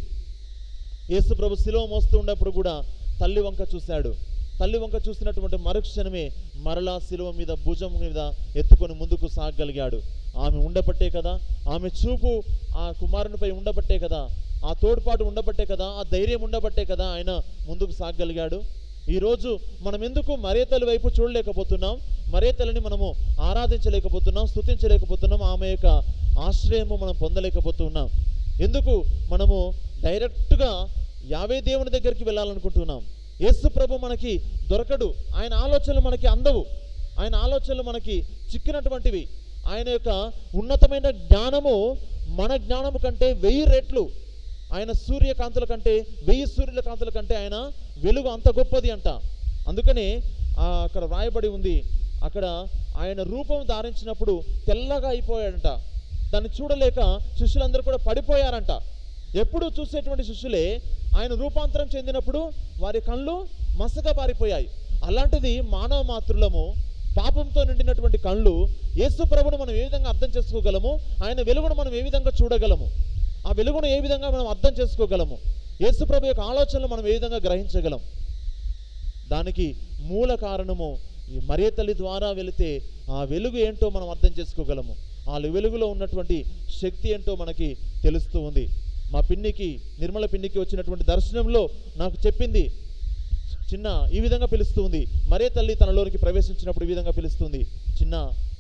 యేసు ప్రభు శిలువ మోస్తూ ఉన్నప్పుడు కూడా తల్లి వంక చూశాడు తల్లి వంక చూసినటువంటి మరుక్షణమే మరలా శిలువ మీద భుజం మీద ఎత్తుకొని ముందుకు సాగగలిగాడు ఆమె ఉండబట్టే కదా ఆమె చూపు ఆ కుమారునిపై ఉండబట్టే కదా ఆ తోడ్పాటు ఉండబట్టే కదా ఆ ధైర్యం ఉండబట్టే కదా ఆయన ముందుకు సాగగలిగాడు ఈరోజు మనం ఎందుకు మరే తల్లి వైపు చూడలేకపోతున్నాం మరే తల్లిని మనము ఆరాధించలేకపోతున్నాం స్తుతించలేకపోతున్నాం ఆమె యొక్క ఆశ్రయము మనం పొందలేకపోతున్నాం ఎందుకు మనము డైరెక్ట్గా యావే దేవుని దగ్గరికి వెళ్ళాలనుకుంటున్నాం యేసు ప్రభు మనకి దొరకడు ఆయన ఆలోచనలు మనకి అందవు ఆయన ఆలోచనలు మనకి చిక్కినటువంటివి ఆయన యొక్క ఉన్నతమైన జ్ఞానము మన జ్ఞానము కంటే వెయ్యి రెట్లు ఆయన సూర్యకాంతుల కంటే వెయ్యి సూర్యుల కాంతుల కంటే ఆయన వెలుగు అంత గొప్పది అంట అందుకనే ఆ, అక్కడ రాయబడి ఉంది అక్కడ ఆయన రూపం ధారించినప్పుడు తెల్లగా అయిపోయాడంట దాన్ని చూడలేక శిష్యులందరూ కూడా పడిపోయారంట ఎప్పుడు చూసేటువంటి శిష్యులే ఆయన రూపాంతరం చెందినప్పుడు వారి కళ్ళు మసక పారిపోయాయి అలాంటిది మానవ మాతృలము పాపంతో నిండినటువంటి కళ్ళు యేసు ప్రభును మనం ఏ విధంగా అర్థం చేసుకోగలము ఆయన వెలుగును మనం ఏ విధంగా చూడగలము ఆ వెలుగును ఏ విధంగా మనం అర్థం చేసుకోగలము యేసు ప్రభు యొక్క ఆలోచనలు మనం ఏ విధంగా గ్రహించగలం దానికి మూల కారణము ఈ మరియ తల్లి ద్వారా వెళితే ఆ వెలుగు ఏంటో మనం అర్థం చేసుకోగలము ఆ వెలుగులో ఉన్నటువంటి శక్తి ఏంటో మనకి తెలుస్తూ ఉంది మా పిన్నికి నిర్మల పిన్నికి వచ్చినటువంటి దర్శనంలో నాకు చెప్పింది చిన్న ఈ విధంగా పిలుస్తుంది మరే తల్లి తనలోనికి ప్రవేశించినప్పుడు ఈ విధంగా పిలుస్తుంది చిన్న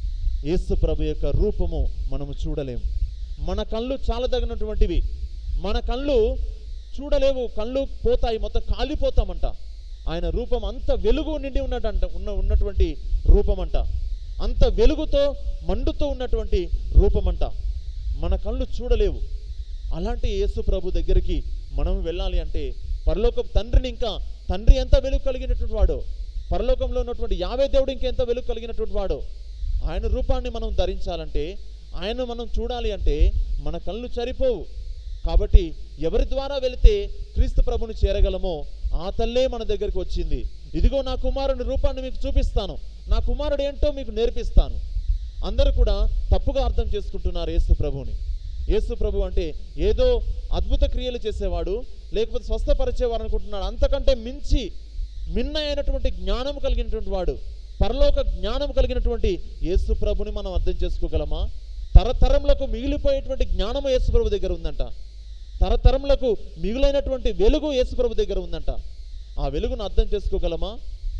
యేసు ప్రభు యొక్క రూపము మనము చూడలేము మన కళ్ళు చాలదగినటువంటివి మన కళ్ళు చూడలేవు కళ్ళు పోతాయి మొత్తం కాలిపోతామంట ఆయన రూపం అంత వెలుగు నిండి ఉన్నటంట ఉన్న ఉన్నటువంటి రూపమంట అంత వెలుగుతో మండుతూ ఉన్నటువంటి రూపమంట మన కళ్ళు చూడలేవు అలాంటి యేసు ప్రభు దగ్గరికి మనం వెళ్ళాలి అంటే పరలోక తండ్రిని ఇంకా తండ్రి ఎంత వెలుగు కలిగినటువంటి వాడో పరలోకంలో ఉన్నటువంటి యావే దేవుడు ఇంకెంత వెలుగు కలిగినటువంటి వాడో ఆయన రూపాన్ని మనం ధరించాలంటే ఆయన మనం చూడాలి అంటే మన కళ్ళు సరిపోవు కాబట్టి ఎవరి ద్వారా వెళితే క్రీస్తు ప్రభుని చేరగలమో ఆ తల్లే మన దగ్గరికి వచ్చింది ఇదిగో నా కుమారుని రూపాన్ని మీకు చూపిస్తాను నా కుమారుడు ఏంటో మీకు నేర్పిస్తాను అందరూ కూడా తప్పుగా అర్థం చేసుకుంటున్నారు యేసు ప్రభువుని యేసు ప్రభు అంటే ఏదో అద్భుత క్రియలు చేసేవాడు లేకపోతే స్వస్థపరిచేవాడు అనుకుంటున్నాడు అంతకంటే మించి మిన్న అయినటువంటి జ్ఞానం కలిగినటువంటి వాడు పరలోక జ్ఞానం కలిగినటువంటి యేసు ప్రభుని మనం అర్థం చేసుకోగలమా తరతరములకు మిగిలిపోయేటువంటి జ్ఞానము యేసు ప్రభు దగ్గర ఉందంట తరతరములకు మిగులైనటువంటి వెలుగు యేసు ప్రభు దగ్గర ఉందంట ఆ వెలుగును అర్థం చేసుకోగలమా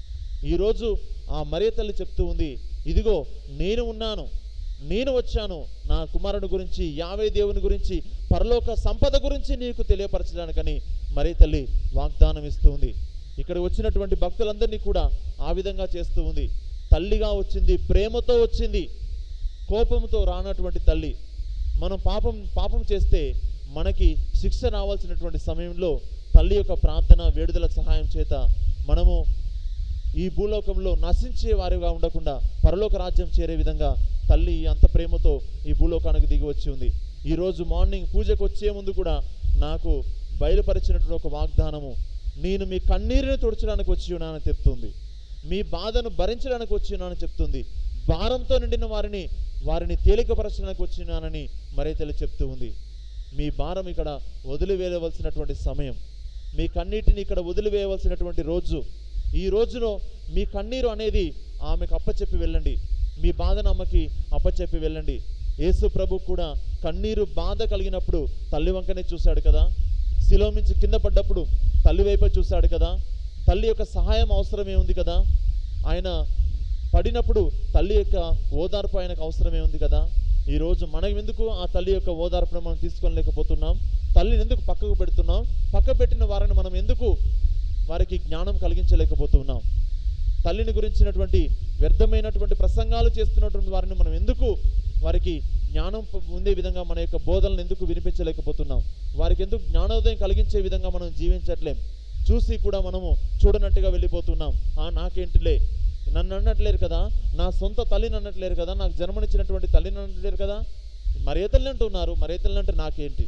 ఈరోజు ఆ మరియ తల్లి చెప్తూ ఉంది ఇదిగో నేను ఉన్నాను నేను వచ్చాను నా కుమారుని గురించి యావే దేవుని గురించి పరలోక సంపద గురించి నీకు తెలియపరచడానికని మరీ తల్లి వాగ్దానం ఇస్తూ ఉంది ఇక్కడ వచ్చినటువంటి భక్తులందరినీ కూడా ఆ విధంగా చేస్తూ ఉంది తల్లిగా వచ్చింది ప్రేమతో వచ్చింది కోపంతో రానటువంటి తల్లి మనం పాపం పాపం చేస్తే మనకి శిక్ష రావాల్సినటువంటి సమయంలో తల్లి యొక్క ప్రార్థన వేడుదల సహాయం చేత మనము ఈ భూలోకంలో నశించే వారిగా ఉండకుండా పరలోక రాజ్యం చేరే విధంగా తల్లి అంత ప్రేమతో ఈ భూలోకానికి దిగి వచ్చి ఉంది ఈరోజు మార్నింగ్ పూజకు వచ్చే ముందు కూడా నాకు బయలుపరిచినటువంటి ఒక వాగ్దానము నేను మీ కన్నీరుని తుడచడానికి వచ్చి ఉన్నానని చెప్తుంది మీ బాధను భరించడానికి వచ్చి ఉన్నానని చెప్తుంది భారంతో నిండిన వారిని వారిని తేలికపరచడానికి వచ్చినానని మరే తల్లి చెప్తూ ఉంది మీ భారం ఇక్కడ వదిలివేయవలసినటువంటి సమయం మీ కన్నీటిని ఇక్కడ వదిలివేయవలసినటువంటి రోజు ఈ రోజులో మీ కన్నీరు అనేది ఆమెకు అప్పచెప్పి వెళ్ళండి మీ బాధను అమ్మకి అప్పచెప్పి వెళ్ళండి యేసు ప్రభు కూడా కన్నీరు బాధ కలిగినప్పుడు తల్లి వంకనే చూశాడు కదా శిలో నుంచి కింద పడ్డప్పుడు తల్లి వైపే చూశాడు కదా తల్లి యొక్క సహాయం అవసరమే ఉంది కదా ఆయన పడినప్పుడు తల్లి యొక్క ఓదార్పు ఆయనకు అవసరమే ఉంది కదా ఈరోజు మనం ఎందుకు ఆ తల్లి యొక్క ఓదార్పును మనం తీసుకోలేకపోతున్నాం తల్లిని ఎందుకు పక్కకు పెడుతున్నాం పక్క పెట్టిన వారిని మనం ఎందుకు వారికి జ్ఞానం కలిగించలేకపోతున్నాం తల్లిని గురించినటువంటి వ్యర్థమైనటువంటి ప్రసంగాలు చేస్తున్నటువంటి వారిని మనం ఎందుకు వారికి జ్ఞానం ప- ఉండే విధంగా మన యొక్క బోధనలు ఎందుకు వినిపించలేకపోతున్నాం వారికి ఎందుకు జ్ఞానోదయం కలిగించే విధంగా మనం జీవించట్లేం చూసి కూడా మనము చూడనట్టుగా వెళ్ళిపోతున్నాం ఆ నాకేంటిలే నన్ను అన్నట్లేరు కదా నా సొంత తల్లిని అన్నట్లేరు కదా నాకు జన్మనిచ్చినటువంటి తల్లిని అన్నట్లేరు కదా మరే తల్లి అంటున్నారు మరే తల్లి అంటే నాకేంటి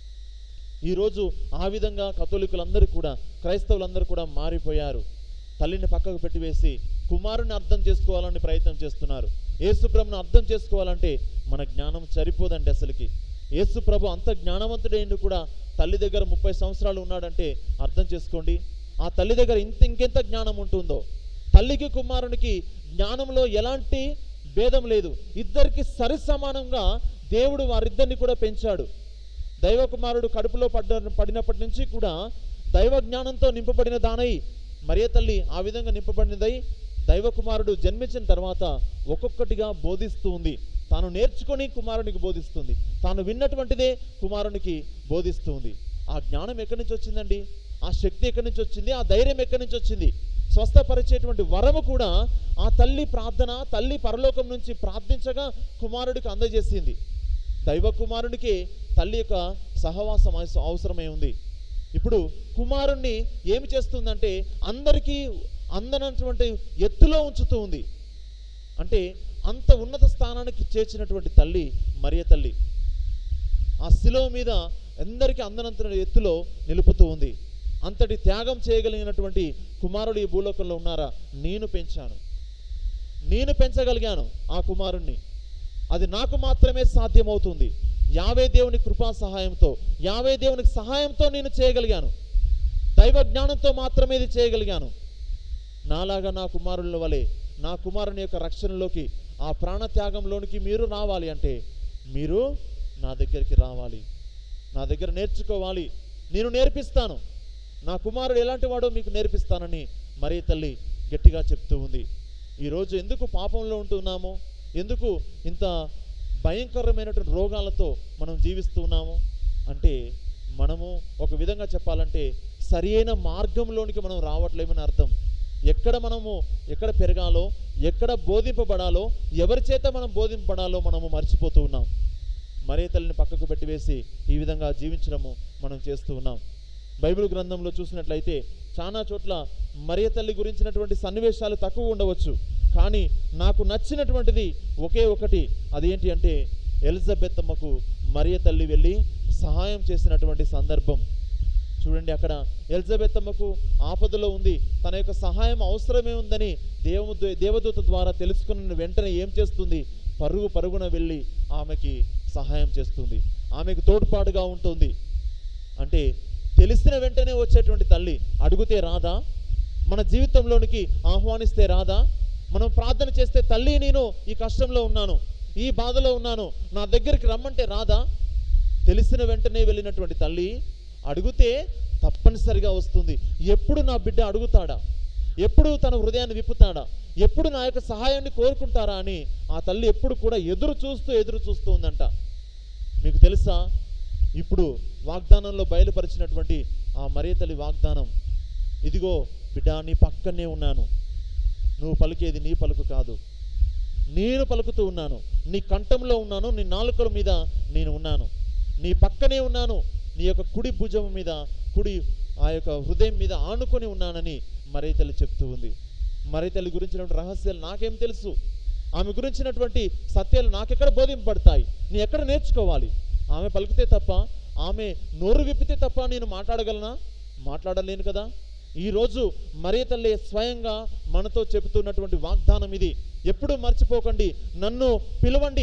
ఈరోజు ఆ విధంగా కథోలికులందరూ కూడా క్రైస్తవులందరూ కూడా మారిపోయారు తల్లిని పక్కకు పెట్టివేసి కుమారుని అర్థం చేసుకోవాలని ప్రయత్నం చేస్తున్నారు యేసుప్రభుని అర్థం చేసుకోవాలంటే మన జ్ఞానం సరిపోదండి అసలుకి యేసుప్రభు అంత జ్ఞానవంతుడైండు కూడా తల్లి దగ్గర ముప్పై సంవత్సరాలు ఉన్నాడంటే అర్థం చేసుకోండి ఆ తల్లి దగ్గర ఇంత ఇంకెంత జ్ఞానం ఉంటుందో తల్లికి కుమారునికి జ్ఞానంలో ఎలాంటి భేదం లేదు ఇద్దరికి సరి సమానంగా దేవుడు వారిద్దరిని కూడా పెంచాడు దైవ కుమారుడు కడుపులో పడ్డ పడినప్పటి నుంచి కూడా దైవ జ్ఞానంతో నింపబడిన దానై మరియ తల్లి ఆ విధంగా నింపబడినదై దైవ కుమారుడు జన్మించిన తర్వాత ఒక్కొక్కటిగా బోధిస్తూ ఉంది తాను నేర్చుకొని కుమారునికి బోధిస్తుంది తాను విన్నటువంటిదే కుమారునికి బోధిస్తూ ఉంది ఆ జ్ఞానం ఎక్కడి నుంచి వచ్చిందండి ఆ శక్తి ఎక్కడి నుంచి వచ్చింది ఆ ధైర్యం ఎక్కడి నుంచి వచ్చింది స్వస్థపరిచేటువంటి వరము కూడా ఆ తల్లి ప్రార్థన తల్లి పరలోకం నుంచి ప్రార్థించగా కుమారుడికి అందజేసింది దైవ కుమారునికి తల్లి యొక్క సహవాసం అవస- అవసరమై ఉంది ఇప్పుడు కుమారుణ్ణి ఏమి చేస్తుందంటే అందరికీ అందనటువంటి ఎత్తులో ఉంచుతూ ఉంది అంటే అంత ఉన్నత స్థానానికి చేర్చినటువంటి తల్లి మరియ తల్లి ఆ శిలువ మీద అందరికీ అందనంత ఎత్తులో నిలుపుతూ ఉంది అంతటి త్యాగం చేయగలిగినటువంటి కుమారుడు ఈ భూలోకంలో ఉన్నారా నేను పెంచాను నేను పెంచగలిగాను ఆ కుమారుణ్ణి అది నాకు మాత్రమే సాధ్యమవుతుంది యావే దేవుని కృపా సహాయంతో యావే దేవునికి సహాయంతో నేను చేయగలిగాను దైవ జ్ఞానంతో మాత్రమే ఇది చేయగలిగాను నాలాగా నా కుమారుల వలె నా కుమారుని యొక్క రక్షణలోకి ఆ ప్రాణత్యాగంలోనికి మీరు రావాలి అంటే మీరు నా దగ్గరికి రావాలి నా దగ్గర నేర్చుకోవాలి నేను నేర్పిస్తాను నా కుమారుడు ఎలాంటి వాడో మీకు నేర్పిస్తానని మరీ తల్లి గట్టిగా చెప్తూ ఉంది ఈరోజు ఎందుకు పాపంలో ఉంటున్నాము ఎందుకు ఇంత భయంకరమైనటువంటి రోగాలతో మనం జీవిస్తూ ఉన్నాము అంటే మనము ఒక విధంగా చెప్పాలంటే సరియైన మార్గంలోనికి మనం రావట్లేమని అర్థం ఎక్కడ మనము ఎక్కడ పెరగాలో ఎక్కడ బోధింపబడాలో ఎవరి చేత మనం బోధింపబడాలో మనము మర్చిపోతూ ఉన్నాం మరే తల్లిని పక్కకు పెట్టివేసి ఈ విధంగా జీవించడము మనం చేస్తూ ఉన్నాం బైబిల్ గ్రంథంలో చూసినట్లయితే చాలా చోట్ల మరియ తల్లి గురించినటువంటి సన్నివేశాలు తక్కువ ఉండవచ్చు కానీ నాకు నచ్చినటువంటిది ఒకే ఒకటి అదేంటి అంటే ఎలిజబెత్ అమ్మకు మరియ తల్లి వెళ్ళి సహాయం చేసినటువంటి సందర్భం చూడండి అక్కడ ఎలిజబెత్ అమ్మకు ఆపదలో ఉంది తన యొక్క సహాయం అవసరమే ఉందని దేవ దేవదూత ద్వారా తెలుసుకున్న వెంటనే ఏం చేస్తుంది పరుగు పరుగున వెళ్ళి ఆమెకి సహాయం చేస్తుంది ఆమెకు తోడ్పాటుగా ఉంటుంది అంటే తెలిసిన వెంటనే వచ్చేటువంటి తల్లి అడిగితే రాదా మన జీవితంలోనికి ఆహ్వానిస్తే రాదా మనం ప్రార్థన చేస్తే తల్లి నేను ఈ కష్టంలో ఉన్నాను ఈ బాధలో ఉన్నాను నా దగ్గరికి రమ్మంటే రాదా తెలిసిన వెంటనే వెళ్ళినటువంటి తల్లి అడిగితే తప్పనిసరిగా వస్తుంది ఎప్పుడు నా బిడ్డ అడుగుతాడా ఎప్పుడు తన హృదయాన్ని విప్పుతాడా ఎప్పుడు నా యొక్క సహాయాన్ని కోరుకుంటారా అని ఆ తల్లి ఎప్పుడు కూడా ఎదురు చూస్తూ ఎదురు చూస్తూ ఉందంట మీకు తెలుసా ఇప్పుడు వాగ్దానంలో బయలుపరిచినటువంటి ఆ మరియ తల్లి వాగ్దానం ఇదిగో బిడ్డ నీ పక్కనే ఉన్నాను నువ్వు పలికేది నీ పలుకు కాదు నేను పలుకుతూ ఉన్నాను నీ కంఠంలో ఉన్నాను నీ నాలుకల మీద నేను ఉన్నాను నీ పక్కనే ఉన్నాను నీ యొక్క కుడి భుజం మీద కుడి ఆ యొక్క హృదయం మీద ఆనుకొని ఉన్నానని మరీ తల్లి చెప్తూ ఉంది మరీ తల్లి గురించినటువంటి రహస్యాలు నాకేం తెలుసు ఆమె గురించినటువంటి సత్యాలు నాకెక్కడ బోధింపబడతాయి నీ ఎక్కడ నేర్చుకోవాలి ఆమె పలికితే తప్ప ఆమె నోరు విప్పితే తప్ప నేను మాట్లాడగలనా మాట్లాడలేను కదా ఈరోజు మరీ తల్లి స్వయంగా మనతో చెబుతున్నటువంటి వాగ్దానం ఇది ఎప్పుడు మర్చిపోకండి నన్ను పిలవండి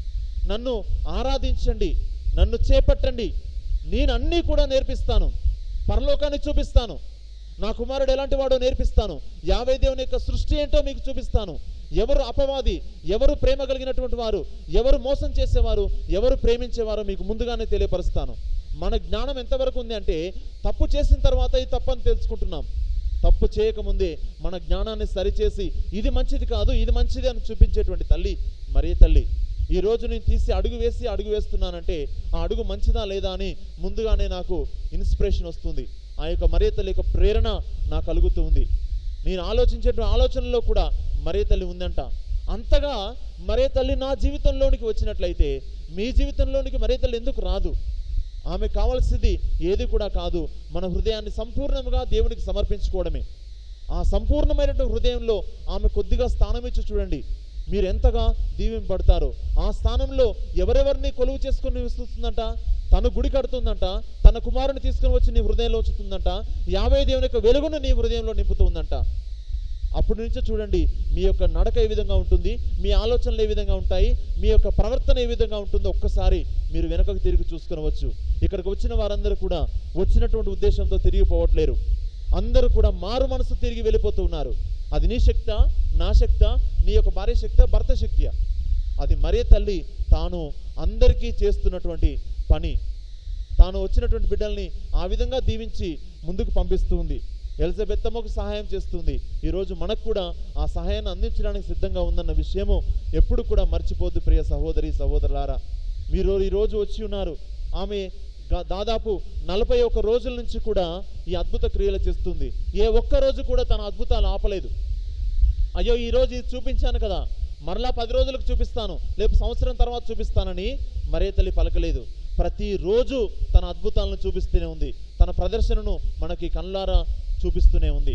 నన్ను ఆరాధించండి నన్ను చేపట్టండి నేను అన్నీ కూడా నేర్పిస్తాను పరలోకాన్ని చూపిస్తాను నా కుమారుడు ఎలాంటి వాడో నేర్పిస్తాను యావే దేవుని యొక్క సృష్టి ఏంటో మీకు చూపిస్తాను ఎవరు అపవాది ఎవరు ప్రేమ కలిగినటువంటి వారు ఎవరు మోసం చేసేవారు ఎవరు ప్రేమించేవారో మీకు ముందుగానే తెలియపరుస్తాను మన జ్ఞానం ఎంతవరకు ఉంది అంటే తప్పు చేసిన తర్వాత ఇది తప్పని తెలుసుకుంటున్నాం తప్పు చేయకముందే మన జ్ఞానాన్ని సరిచేసి ఇది మంచిది కాదు ఇది మంచిది అని చూపించేటువంటి తల్లి మరీ తల్లి ఈ రోజు నేను తీసి అడుగు వేసి అడుగు వేస్తున్నానంటే ఆ అడుగు మంచిదా లేదా అని ముందుగానే నాకు ఇన్స్పిరేషన్ వస్తుంది ఆ యొక్క మరీ తల్లి యొక్క ప్రేరణ నాకు కలుగుతూ ఉంది నేను ఆలోచించేటువంటి ఆలోచనలో కూడా మరే తల్లి ఉందంట అంతగా మరే తల్లి నా జీవితంలోనికి వచ్చినట్లయితే మీ జీవితంలోనికి మరే తల్లి ఎందుకు రాదు ఆమె కావాల్సింది ఏది కూడా కాదు మన హృదయాన్ని సంపూర్ణంగా దేవునికి సమర్పించుకోవడమే ఆ సంపూర్ణమైనటువంటి హృదయంలో ఆమె కొద్దిగా స్థానం ఇచ్చి చూడండి మీరు ఎంతగా దీవింపబడతారో ఆ స్థానంలో ఎవరెవరిని కొలువు చేసుకుని నివసిస్తుందంట తను గుడి కడుతుందంట తన కుమారుని తీసుకుని వచ్చి నీ హృదయంలో ఉంచుతుందంట యాభై దేవుని యొక్క వెలుగును నీ హృదయంలో నింపుతుందంట అప్పటి నుంచి చూడండి మీ యొక్క నడక ఏ విధంగా ఉంటుంది మీ ఆలోచనలు ఏ విధంగా ఉంటాయి మీ యొక్క ప్రవర్తన ఏ విధంగా ఉంటుందో ఒక్కసారి మీరు వెనకకు తిరిగి చూసుకొనవచ్చు ఇక్కడికి వచ్చిన వారందరూ కూడా వచ్చినటువంటి ఉద్దేశంతో తిరిగిపోవట్లేరు అందరూ కూడా మారు మనసు తిరిగి వెళ్ళిపోతూ ఉన్నారు అది నీ శక్త నా శక్త నీ యొక్క భార్య శక్త భర్త శక్తియా అది మరే తల్లి తాను అందరికీ చేస్తున్నటువంటి పని తాను వచ్చినటువంటి బిడ్డల్ని ఆ విధంగా దీవించి ముందుకు పంపిస్తూ ఉంది ఎలిజబెత్ అమ్మకు సహాయం చేస్తుంది ఈరోజు మనకు కూడా ఆ సహాయాన్ని అందించడానికి సిద్ధంగా ఉందన్న విషయము ఎప్పుడు కూడా మర్చిపోద్దు ప్రియ సహోదరి సహోదరులారా మీరు ఈరోజు వచ్చి ఉన్నారు ఆమె గా- దాదాపు నలభై ఒక్క రోజుల నుంచి కూడా ఈ అద్భుత క్రియలు చేస్తుంది ఏ ఒక్క రోజు కూడా తన అద్భుతాలు ఆపలేదు అయ్యో ఈ రోజు ఇది చూపించాను కదా మరలా పది రోజులకు చూపిస్తాను లేపు సంవత్సరం తర్వాత చూపిస్తానని మరే తల్లి పలకలేదు ప్రతిరోజు తన అద్భుతాలను చూపిస్తూనే ఉంది తన ప్రదర్శనను మనకి కళ్ళారా చూపిస్తూనే ఉంది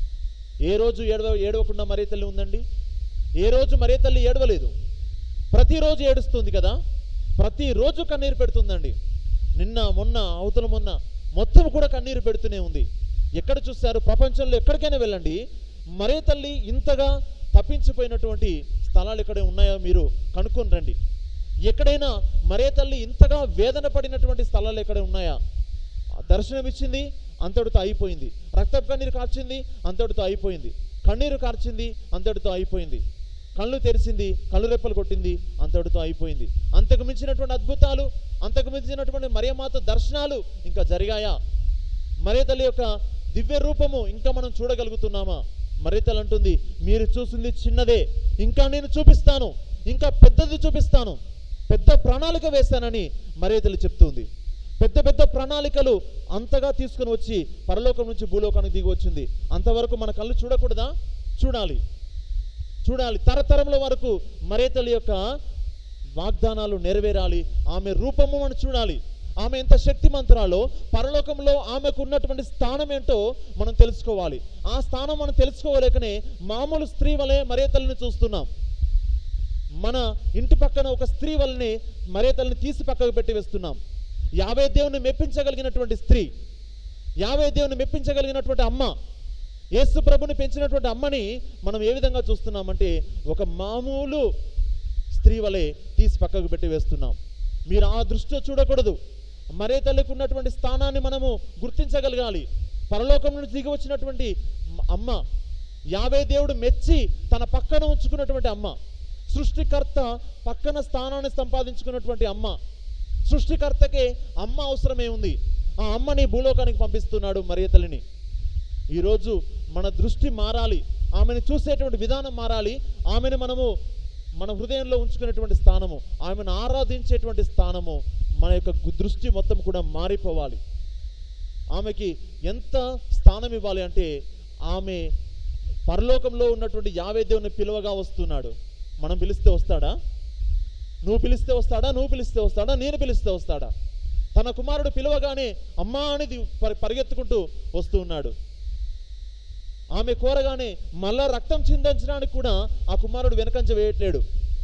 ఏ రోజు ఏడవ ఏడవకుండా మరే తల్లి ఉందండి ఏ రోజు మరే తల్లి ఏడవలేదు ప్రతిరోజు ఏడుస్తుంది కదా ప్రతిరోజు కన్నీరు పెడుతుందండి నిన్న మొన్న అవతల మొన్న మొత్తం కూడా కన్నీరు పెడుతూనే ఉంది ఎక్కడ చూస్తారు ప్రపంచంలో ఎక్కడికైనా వెళ్ళండి మరే తల్లి ఇంతగా తప్పించిపోయినటువంటి స్థలాలు ఎక్కడ ఉన్నాయో మీరు కనుక్కొని రండి ఎక్కడైనా మరే తల్లి ఇంతగా వేదన పడినటువంటి స్థలాలు ఎక్కడ ఉన్నాయా దర్శనం ఇచ్చింది అంతటితో అయిపోయింది రక్తపు కన్నీరు కార్చింది అంతటితో అయిపోయింది కన్నీరు కార్చింది అంతటితో అయిపోయింది కళ్ళు తెరిచింది కళ్ళు రెప్పలు కొట్టింది అంతటితో అయిపోయింది అంతకు మించినటువంటి అద్భుతాలు అంతకు మించినటువంటి మరియమాత దర్శనాలు ఇంకా జరిగాయా మరే తల్లి యొక్క దివ్య రూపము ఇంకా మనం చూడగలుగుతున్నామా మరే తల్లి అంటుంది మీరు చూసింది చిన్నదే ఇంకా నేను చూపిస్తాను ఇంకా పెద్దది చూపిస్తాను పెద్ద ప్రణాళిక వేస్తానని మరే తల్లి చెప్తుంది పెద్ద పెద్ద ప్రణాళికలు అంతగా తీసుకుని వచ్చి పరలోకం నుంచి భూలోకానికి దిగి వచ్చింది అంతవరకు మన కళ్ళు చూడకూడదా చూడాలి చూడాలి తరతరముల వరకు మరే తల్లి యొక్క వాగ్దానాలు నెరవేరాలి ఆమె రూపము మనం చూడాలి ఆమె ఎంత శక్తిమంతురాలో పరలోకంలో ఆమెకు ఉన్నటువంటి స్థానం ఏంటో మనం తెలుసుకోవాలి ఆ స్థానం మనం తెలుసుకోలేకనే మామూలు స్త్రీ వలె మరే తల్లిని చూస్తున్నాం మన ఇంటి పక్కన ఒక స్త్రీ వల్లనే మరే తల్లిని తీసి పక్కకు పెట్టి వేస్తున్నాం యాభై దేవుని మెప్పించగలిగినటువంటి స్త్రీ యాభై దేవుని మెప్పించగలిగినటువంటి అమ్మ యేసు ప్రభుని పెంచినటువంటి అమ్మని మనం ఏ విధంగా చూస్తున్నామంటే ఒక మామూలు స్త్రీ వలె తీసి పక్కకు పెట్టి వేస్తున్నాం మీరు ఆ దృష్టిలో చూడకూడదు మరే తల్లికి ఉన్నటువంటి స్థానాన్ని మనము గుర్తించగలగాలి పరలోకం నుంచి దిగి వచ్చినటువంటి మ- అమ్మ యాభై దేవుడు మెచ్చి తన పక్కన ఉంచుకున్నటువంటి అమ్మ సృష్టికర్త పక్కన స్థానాన్ని సంపాదించుకున్నటువంటి అమ్మ సృష్టికర్తకే అమ్మ అవసరమే ఉంది ఆ అమ్మని భూలోకానికి పంపిస్తున్నాడు మరియ తల్లిని ఈరోజు మన దృష్టి మారాలి ఆమెను చూసేటువంటి విధానం మారాలి ఆమెను మనము మన హృదయంలో ఉంచుకునేటువంటి స్థానము ఆమెను ఆరాధించేటువంటి స్థానము మన యొక్క గు- దృష్టి మొత్తం కూడా మారిపోవాలి ఆమెకి ఎంత స్థానం ఇవ్వాలి అంటే ఆమె పరలోకంలో ఉన్నటువంటి యావే దేవుని పిలువగా వస్తున్నాడు మనం పిలిస్తే వస్తాడా నువ్వు పిలిస్తే వస్తాడా నువ్వు పిలిస్తే వస్తాడా నేను పిలిస్తే వస్తాడా తన కుమారుడు పిలవగానే అమ్మా అనేది పరి- పరిగెత్తుకుంటూ వస్తూ ఉన్నాడు ఆమె కోరగానే మళ్ళా రక్తం చిందించడానికి కూడా ఆ కుమారుడు వెనకంజ వేయట్లేడు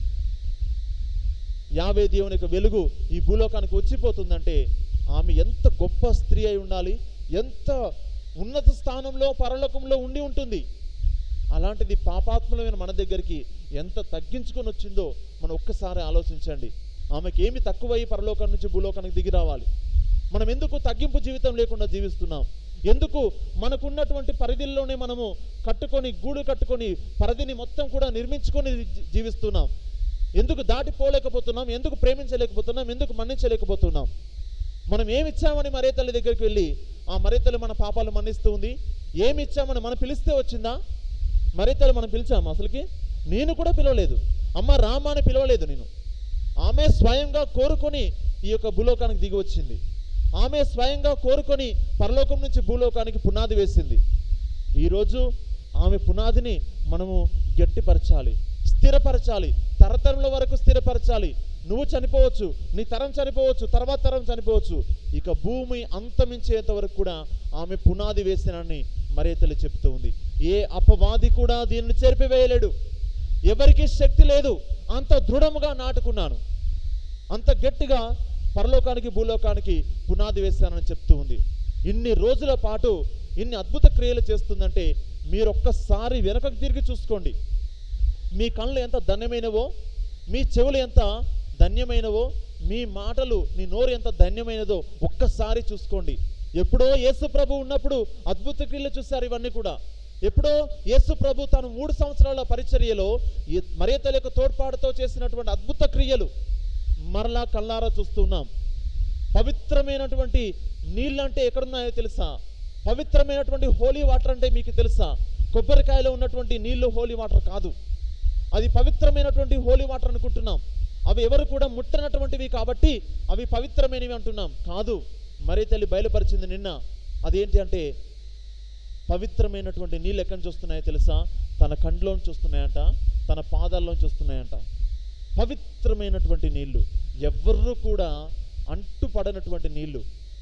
యావే దేవుని యొక్క వెలుగు ఈ భూలోకానికి వచ్చిపోతుందంటే ఆమె ఎంత గొప్ప స్త్రీ అయి ఉండాలి ఎంత ఉన్నత స్థానంలో పరలోకంలో ఉండి ఉంటుంది అలాంటిది పాపాత్మలమైన మన దగ్గరికి ఎంత తగ్గించుకొని వచ్చిందో మనం ఒక్కసారి ఆలోచించండి ఆమెకి ఏమి తక్కువై పరలోకం నుంచి భూలోకానికి దిగి రావాలి మనం ఎందుకు తగ్గింపు జీవితం లేకుండా జీవిస్తున్నాం ఎందుకు మనకున్నటువంటి పరిధిల్లోనే మనము కట్టుకొని గూడు కట్టుకొని పరిధిని మొత్తం కూడా నిర్మించుకొని జీ- జీవిస్తున్నాం ఎందుకు దాటిపోలేకపోతున్నాం ఎందుకు ప్రేమించలేకపోతున్నాం ఎందుకు మన్నించలేకపోతున్నాం మనం ఏమి ఇచ్చామని మరే తల్లి దగ్గరికి వెళ్ళి ఆ మరే తల్లి మన పాపాలు మన్నిస్తూ ఉంది ఏమి ఇచ్చామని మనం పిలిస్తే వచ్చిందా మరే తల్లి మనం పిలిచాము అసలుకి నేను కూడా పిలవలేదు అమ్మ రామా అని పిలవలేదు నేను ఆమె స్వయంగా కోరుకొని ఈ యొక్క భూలోకానికి దిగి వచ్చింది ఆమె స్వయంగా కోరుకొని పరలోకం నుంచి భూలోకానికి పునాది వేసింది ఈరోజు ఆమె పునాదిని మనము గట్టిపరచాలి స్థిరపరచాలి తరతరముల వరకు స్థిరపరచాలి నువ్వు చనిపోవచ్చు నీ తరం చనిపోవచ్చు తర్వాత తరం చనిపోవచ్చు ఇక భూమి అంతమించేంత వరకు కూడా ఆమె పునాది వేసినని మరే తల్లి చెప్తూ ఉంది ఏ అపవాది కూడా దీనిని చెరిపివేయలేడు ఎవరికి శక్తి లేదు అంత దృఢముగా నాటుకున్నాను అంత గట్టిగా పరలోకానికి భూలోకానికి పునాది వేస్తానని చెప్తూ ఉంది ఇన్ని రోజుల పాటు ఇన్ని అద్భుత క్రియలు చేస్తుందంటే మీరు ఒక్కసారి వెనకకు తిరిగి చూసుకోండి మీ కళ్ళు ఎంత ధన్యమైనవో మీ చెవులు ఎంత ధన్యమైనవో మీ మాటలు మీ నోరు ఎంత ధన్యమైనదో ఒక్కసారి చూసుకోండి ఎప్పుడో యేసు ప్రభు ఉన్నప్పుడు అద్భుత క్రియలు చూశారు ఇవన్నీ కూడా ఎప్పుడో యేసు ప్రభు తాను మూడు సంవత్సరాల పరిచర్యలో ఈ మరియ తల్లి యొక్క తోడ్పాటుతో చేసినటువంటి అద్భుత క్రియలు మరలా కళ్ళారా చూస్తున్నాం పవిత్రమైనటువంటి నీళ్ళు అంటే ఎక్కడున్నాయో తెలుసా పవిత్రమైనటువంటి హోలీ వాటర్ అంటే మీకు తెలుసా కొబ్బరికాయలో ఉన్నటువంటి నీళ్లు హోలీ వాటర్ కాదు అది పవిత్రమైనటువంటి హోలీ వాటర్ అనుకుంటున్నాం అవి ఎవరు కూడా ముట్టనటువంటివి కాబట్టి అవి పవిత్రమైనవి అంటున్నాం కాదు మరీ తల్లి బయలుపరిచింది నిన్న అదేంటి అంటే పవిత్రమైనటువంటి నీళ్ళు ఎక్కడి నుంచి వస్తున్నాయో తెలుసా తన కండ్లోంచి వస్తున్నాయంట తన పాదాల్లోంచి వస్తున్నాయంట పవిత్రమైనటువంటి నీళ్లు ఎవ్వరూ కూడా అంటుపడనటువంటి నీళ్లు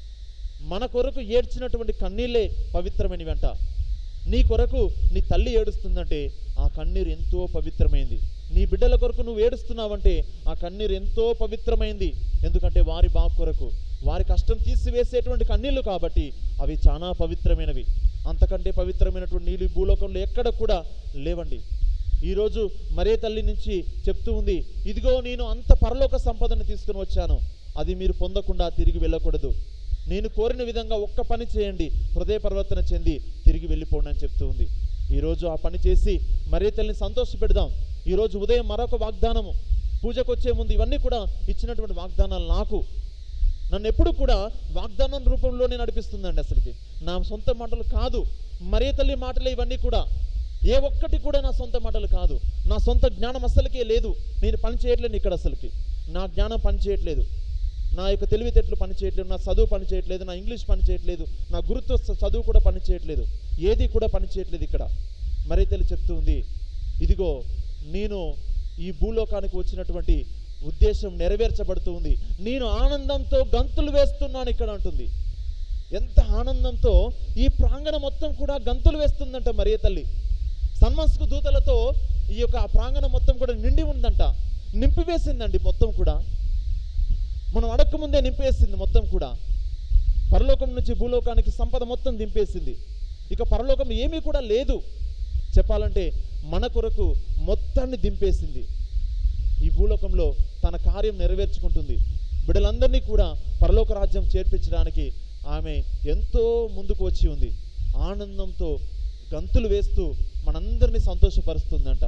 మన కొరకు ఏడ్చినటువంటి కన్నీళ్ళే పవిత్రమైనవి అంట నీ కొరకు నీ తల్లి ఏడుస్తుందంటే ఆ కన్నీరు ఎంతో పవిత్రమైంది నీ బిడ్డల కొరకు నువ్వు ఏడుస్తున్నావంటే ఆ కన్నీరు ఎంతో పవిత్రమైంది ఎందుకంటే వారి బాగు కొరకు వారి కష్టం తీసివేసేటువంటి కన్నీళ్లు కాబట్టి అవి చాలా పవిత్రమైనవి అంతకంటే పవిత్రమైనటువంటి నీళ్ళు ఈ భూలోకంలో ఎక్కడ కూడా లేవండి ఈరోజు మరే తల్లి నుంచి చెప్తూ ఉంది ఇదిగో నేను అంత పరలోక సంపదను తీసుకుని వచ్చాను అది మీరు పొందకుండా తిరిగి వెళ్ళకూడదు నేను కోరిన విధంగా ఒక్క పని చేయండి హృదయ పరివర్తన చెంది తిరిగి వెళ్ళిపోండి అని చెప్తూ ఉంది ఈరోజు ఆ పని చేసి మరే తల్లిని సంతోష పెడదాం ఈరోజు ఉదయం మరొక వాగ్దానము పూజకు వచ్చే ముందు ఇవన్నీ కూడా ఇచ్చినటువంటి వాగ్దానాలు నాకు నన్ను ఎప్పుడు కూడా వాగ్దానం రూపంలోనే నడిపిస్తుందండి అసలుకి నా సొంత మాటలు కాదు మరే తల్లి మాటలే ఇవన్నీ కూడా ఏ ఒక్కటి కూడా నా సొంత మాటలు కాదు నా సొంత జ్ఞానం అస్సలకే లేదు నేను పని చేయట్లేదు ఇక్కడ అసలుకి నా జ్ఞానం పని చేయట్లేదు నా యొక్క తెలివితేటలు పని చేయట్లేదు నా చదువు పని చేయట్లేదు నా ఇంగ్లీష్ పని చేయట్లేదు నా గురుత్వ చ- చదువు కూడా పని చేయట్లేదు ఏది కూడా పని చేయట్లేదు ఇక్కడ మరీ తల్లి చెప్తూ ఉంది ఇదిగో నేను ఈ భూలోకానికి వచ్చినటువంటి ఉద్దేశం నెరవేర్చబడుతూ ఉంది నేను ఆనందంతో గంతులు వేస్తున్నాను ఇక్కడ అంటుంది ఎంత ఆనందంతో ఈ ప్రాంగణం మొత్తం కూడా గంతులు వేస్తుందంట మరియ తల్లి సన్మస్కు దూతలతో ఈ యొక్క ఆ ప్రాంగణం మొత్తం కూడా నిండి ఉందంట నింపివేసిందండి మొత్తం కూడా మనం అడక్క ముందే నింపేసింది మొత్తం కూడా పరలోకం నుంచి భూలోకానికి సంపద మొత్తం దింపేసింది ఇక పరలోకం ఏమీ కూడా లేదు చెప్పాలంటే మన కొరకు మొత్తాన్ని దింపేసింది ఈ భూలోకంలో తన కార్యం నెరవేర్చుకుంటుంది బిడ్డలందరినీ కూడా పరలోక రాజ్యం చేర్పించడానికి ఆమె ఎంతో ముందుకు వచ్చి ఉంది ఆనందంతో గంతులు వేస్తూ మనందరినీ సంతోషపరుస్తుందంట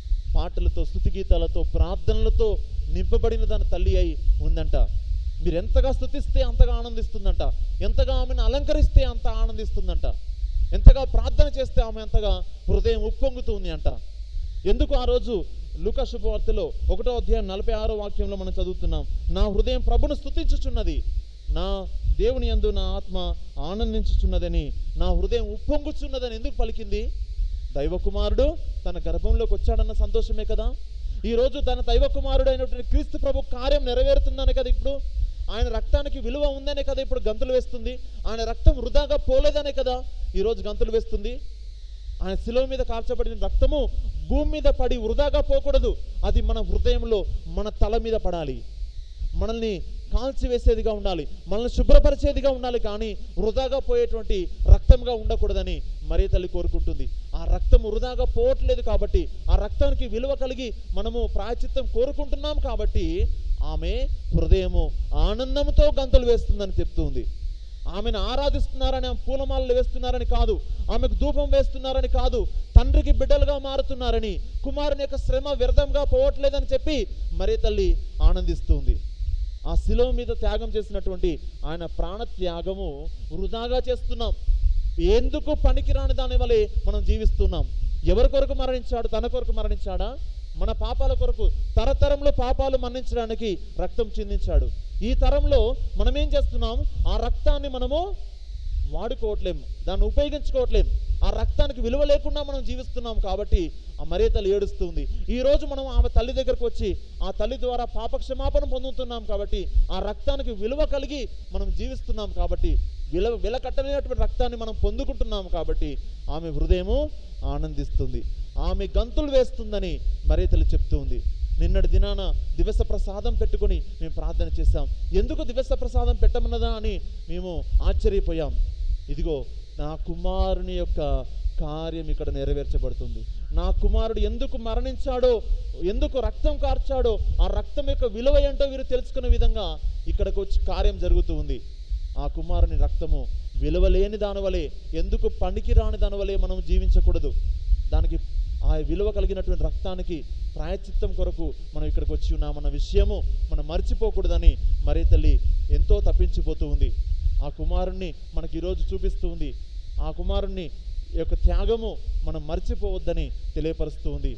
పాటలతో స్థుతిగీతాలతో ప్రార్థనలతో నింపబడిన దాని తల్లి అయి ఉందంట మీరు ఎంతగా స్థుతిస్తే అంతగా ఆనందిస్తుందంట ఎంతగా ఆమెను అలంకరిస్తే అంత ఆనందిస్తుందంట ఎంతగా ప్రార్థన చేస్తే ఆమె అంతగా హృదయం ఉప్పొంగుతుంది అంట ఎందుకు ఆ రోజు లూకా శుభవార్తలో ఒకటో అధ్యాయం నలభై ఆరో వాక్యంలో మనం చదువుతున్నాం నా హృదయం ప్రభును స్థుతించుచున్నది నా దేవుని యందు నా ఆత్మ ఆనందించుచున్నదని నా హృదయం ఉప్పొంగుచున్నదని ఎందుకు పలికింది దైవ కుమారుడు తన గర్భంలోకి వచ్చాడన్న సంతోషమే కదా ఈ రోజు తన దైవ కుమారుడు అయినటువంటి క్రీస్తు ప్రభు కార్యం నెరవేరుతుందనే కదా ఇప్పుడు ఆయన రక్తానికి విలువ ఉందనే కదా ఇప్పుడు గంతులు వేస్తుంది ఆయన రక్తం వృధాగా పోలేదనే కదా ఈరోజు గంతులు వేస్తుంది ఆయన శిలువ మీద కాల్చబడిన రక్తము భూమి మీద పడి వృధాగా పోకూడదు అది మన హృదయంలో మన తల మీద పడాలి మనల్ని కాల్చివేసేదిగా ఉండాలి మనల్ని శుభ్రపరిచేదిగా ఉండాలి కానీ వృధాగా పోయేటువంటి రక్తంగా ఉండకూడదని మరీ తల్లి కోరుకుంటుంది ఆ రక్తం వృధాగా పోవట్లేదు కాబట్టి ఆ రక్తానికి విలువ కలిగి మనము ప్రాయచిత్తం కోరుకుంటున్నాం కాబట్టి ఆమె హృదయము ఆనందంతో గంతులు వేస్తుందని చెప్తుంది ఆమెను ఆరాధిస్తున్నారని ఆమె పూలమాలలు వేస్తున్నారని కాదు ఆమెకు ధూపం వేస్తున్నారని కాదు తండ్రికి బిడ్డలుగా మారుతున్నారని కుమారుని యొక్క శ్రమ వ్యర్థంగా పోవట్లేదని చెప్పి మరీ తల్లి ఆనందిస్తుంది ఆ శిలువ మీద త్యాగం చేసినటువంటి ఆయన ప్రాణ త్యాగము వృధాగా చేస్తున్నాం ఎందుకు పనికిరాని దాని వలె మనం జీవిస్తున్నాం ఎవరి కొరకు మరణించాడు తన కొరకు మరణించాడా మన పాపాల కొరకు తరతరంలో పాపాలు మన్నించడానికి రక్తం చిందించాడు ఈ తరంలో మనం ఏం చేస్తున్నాం ఆ రక్తాన్ని మనము వాడుకోవట్లేము దాన్ని ఉపయోగించుకోవట్లేము ఆ రక్తానికి విలువ లేకుండా మనం జీవిస్తున్నాం కాబట్టి ఆ మరే తల్లి ఏడుస్తుంది ఈ రోజు మనం ఆమె తల్లి దగ్గరకు వచ్చి ఆ తల్లి ద్వారా పాప క్షమాపణ పొందుతున్నాం కాబట్టి ఆ రక్తానికి విలువ కలిగి మనం జీవిస్తున్నాం కాబట్టి విల విలకట్టలేనటువంటి రక్తాన్ని మనం పొందుకుంటున్నాం కాబట్టి ఆమె హృదయము ఆనందిస్తుంది ఆమె గంతులు వేస్తుందని మరే తల్లి చెప్తూ ఉంది నిన్నటి దినాన దివస ప్రసాదం పెట్టుకొని మేము ప్రార్థన చేశాం ఎందుకు దివస ప్రసాదం పెట్టమన్నదా అని మేము ఆశ్చర్యపోయాం ఇదిగో నా కుమారుని యొక్క కార్యం ఇక్కడ నెరవేర్చబడుతుంది నా కుమారుడు ఎందుకు మరణించాడో ఎందుకు రక్తం కార్చాడో ఆ రక్తం యొక్క విలువ ఏంటో వీరు తెలుసుకునే విధంగా ఇక్కడికి వచ్చి కార్యం జరుగుతూ ఉంది ఆ కుమారుని రక్తము విలువలేని దానివలే ఎందుకు పనికి రాని దానివలే మనం జీవించకూడదు దానికి ఆ విలువ కలిగినటువంటి రక్తానికి ప్రాయచిత్తం కొరకు మనం ఇక్కడికి వచ్చి ఉన్నామన్న విషయము మనం మర్చిపోకూడదని మరీ తల్లి ఎంతో తప్పించిపోతూ ఉంది ఆ కుమారుణ్ణి మనకి ఈరోజు చూపిస్తూ ఉంది ఆ కుమారుణ్ణి యొక్క త్యాగము మనం మర్చిపోవద్దని తెలియపరుస్తూ ఉంది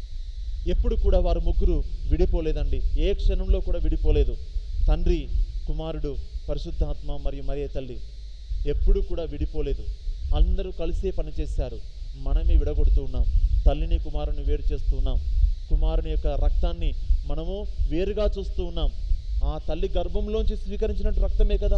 ఎప్పుడు కూడా వారు ముగ్గురు విడిపోలేదండి ఏ క్షణంలో కూడా విడిపోలేదు తండ్రి కుమారుడు పరిశుద్ధాత్మ మరియు మరియ తల్లి ఎప్పుడు కూడా విడిపోలేదు అందరూ కలిసే పనిచేశారు మనమే విడగొడుతూ ఉన్నాం తల్లిని కుమారుని వేరు చేస్తూ ఉన్నాం కుమారుని యొక్క రక్తాన్ని మనము వేరుగా చూస్తూ ఉన్నాం ఆ తల్లి గర్భంలోంచి స్వీకరించినట్టు రక్తమే కదా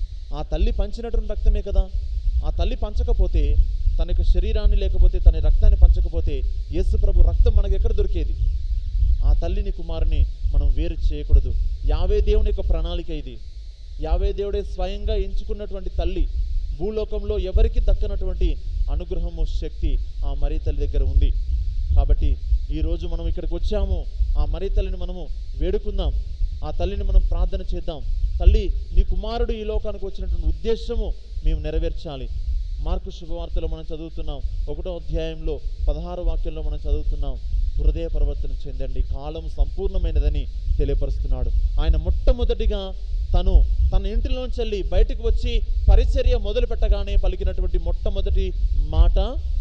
ఆ తల్లి పంచినటువంటి రక్తమే కదా ఆ తల్లి పంచకపోతే తన యొక్క శరీరాన్ని లేకపోతే తన రక్తాన్ని పంచకపోతే యేసు ప్రభు రక్తం మనకు ఎక్కడ దొరికేది ఆ తల్లిని కుమారుని మనం వేరు చేయకూడదు యావే దేవుని యొక్క ప్రణాళిక ఇది యావే దేవుడే స్వయంగా ఎంచుకున్నటువంటి తల్లి భూలోకంలో ఎవరికి దక్కనటువంటి అనుగ్రహము శక్తి ఆ మరీ తల్లి దగ్గర ఉంది కాబట్టి ఈరోజు మనం ఇక్కడికి వచ్చాము ఆ మరీ తల్లిని మనము వేడుకుందాం ఆ తల్లిని మనం ప్రార్థన చేద్దాం తల్లి నీ కుమారుడు ఈ లోకానికి వచ్చినటువంటి ఉద్దేశము మేము నెరవేర్చాలి మార్కు శుభవార్తలో మనం చదువుతున్నాం ఒకటో అధ్యాయంలో పదహారు వాక్యంలో మనం చదువుతున్నాం హృదయ పరివర్తన చెందండి కాలం సంపూర్ణమైనదని తెలియపరుస్తున్నాడు ఆయన మొట్టమొదటిగా తను తన ఇంటిలోంచి వెళ్ళి బయటకు వచ్చి పరిచర్య మొదలు పెట్టగానే పలికినటువంటి మొట్టమొదటి మాట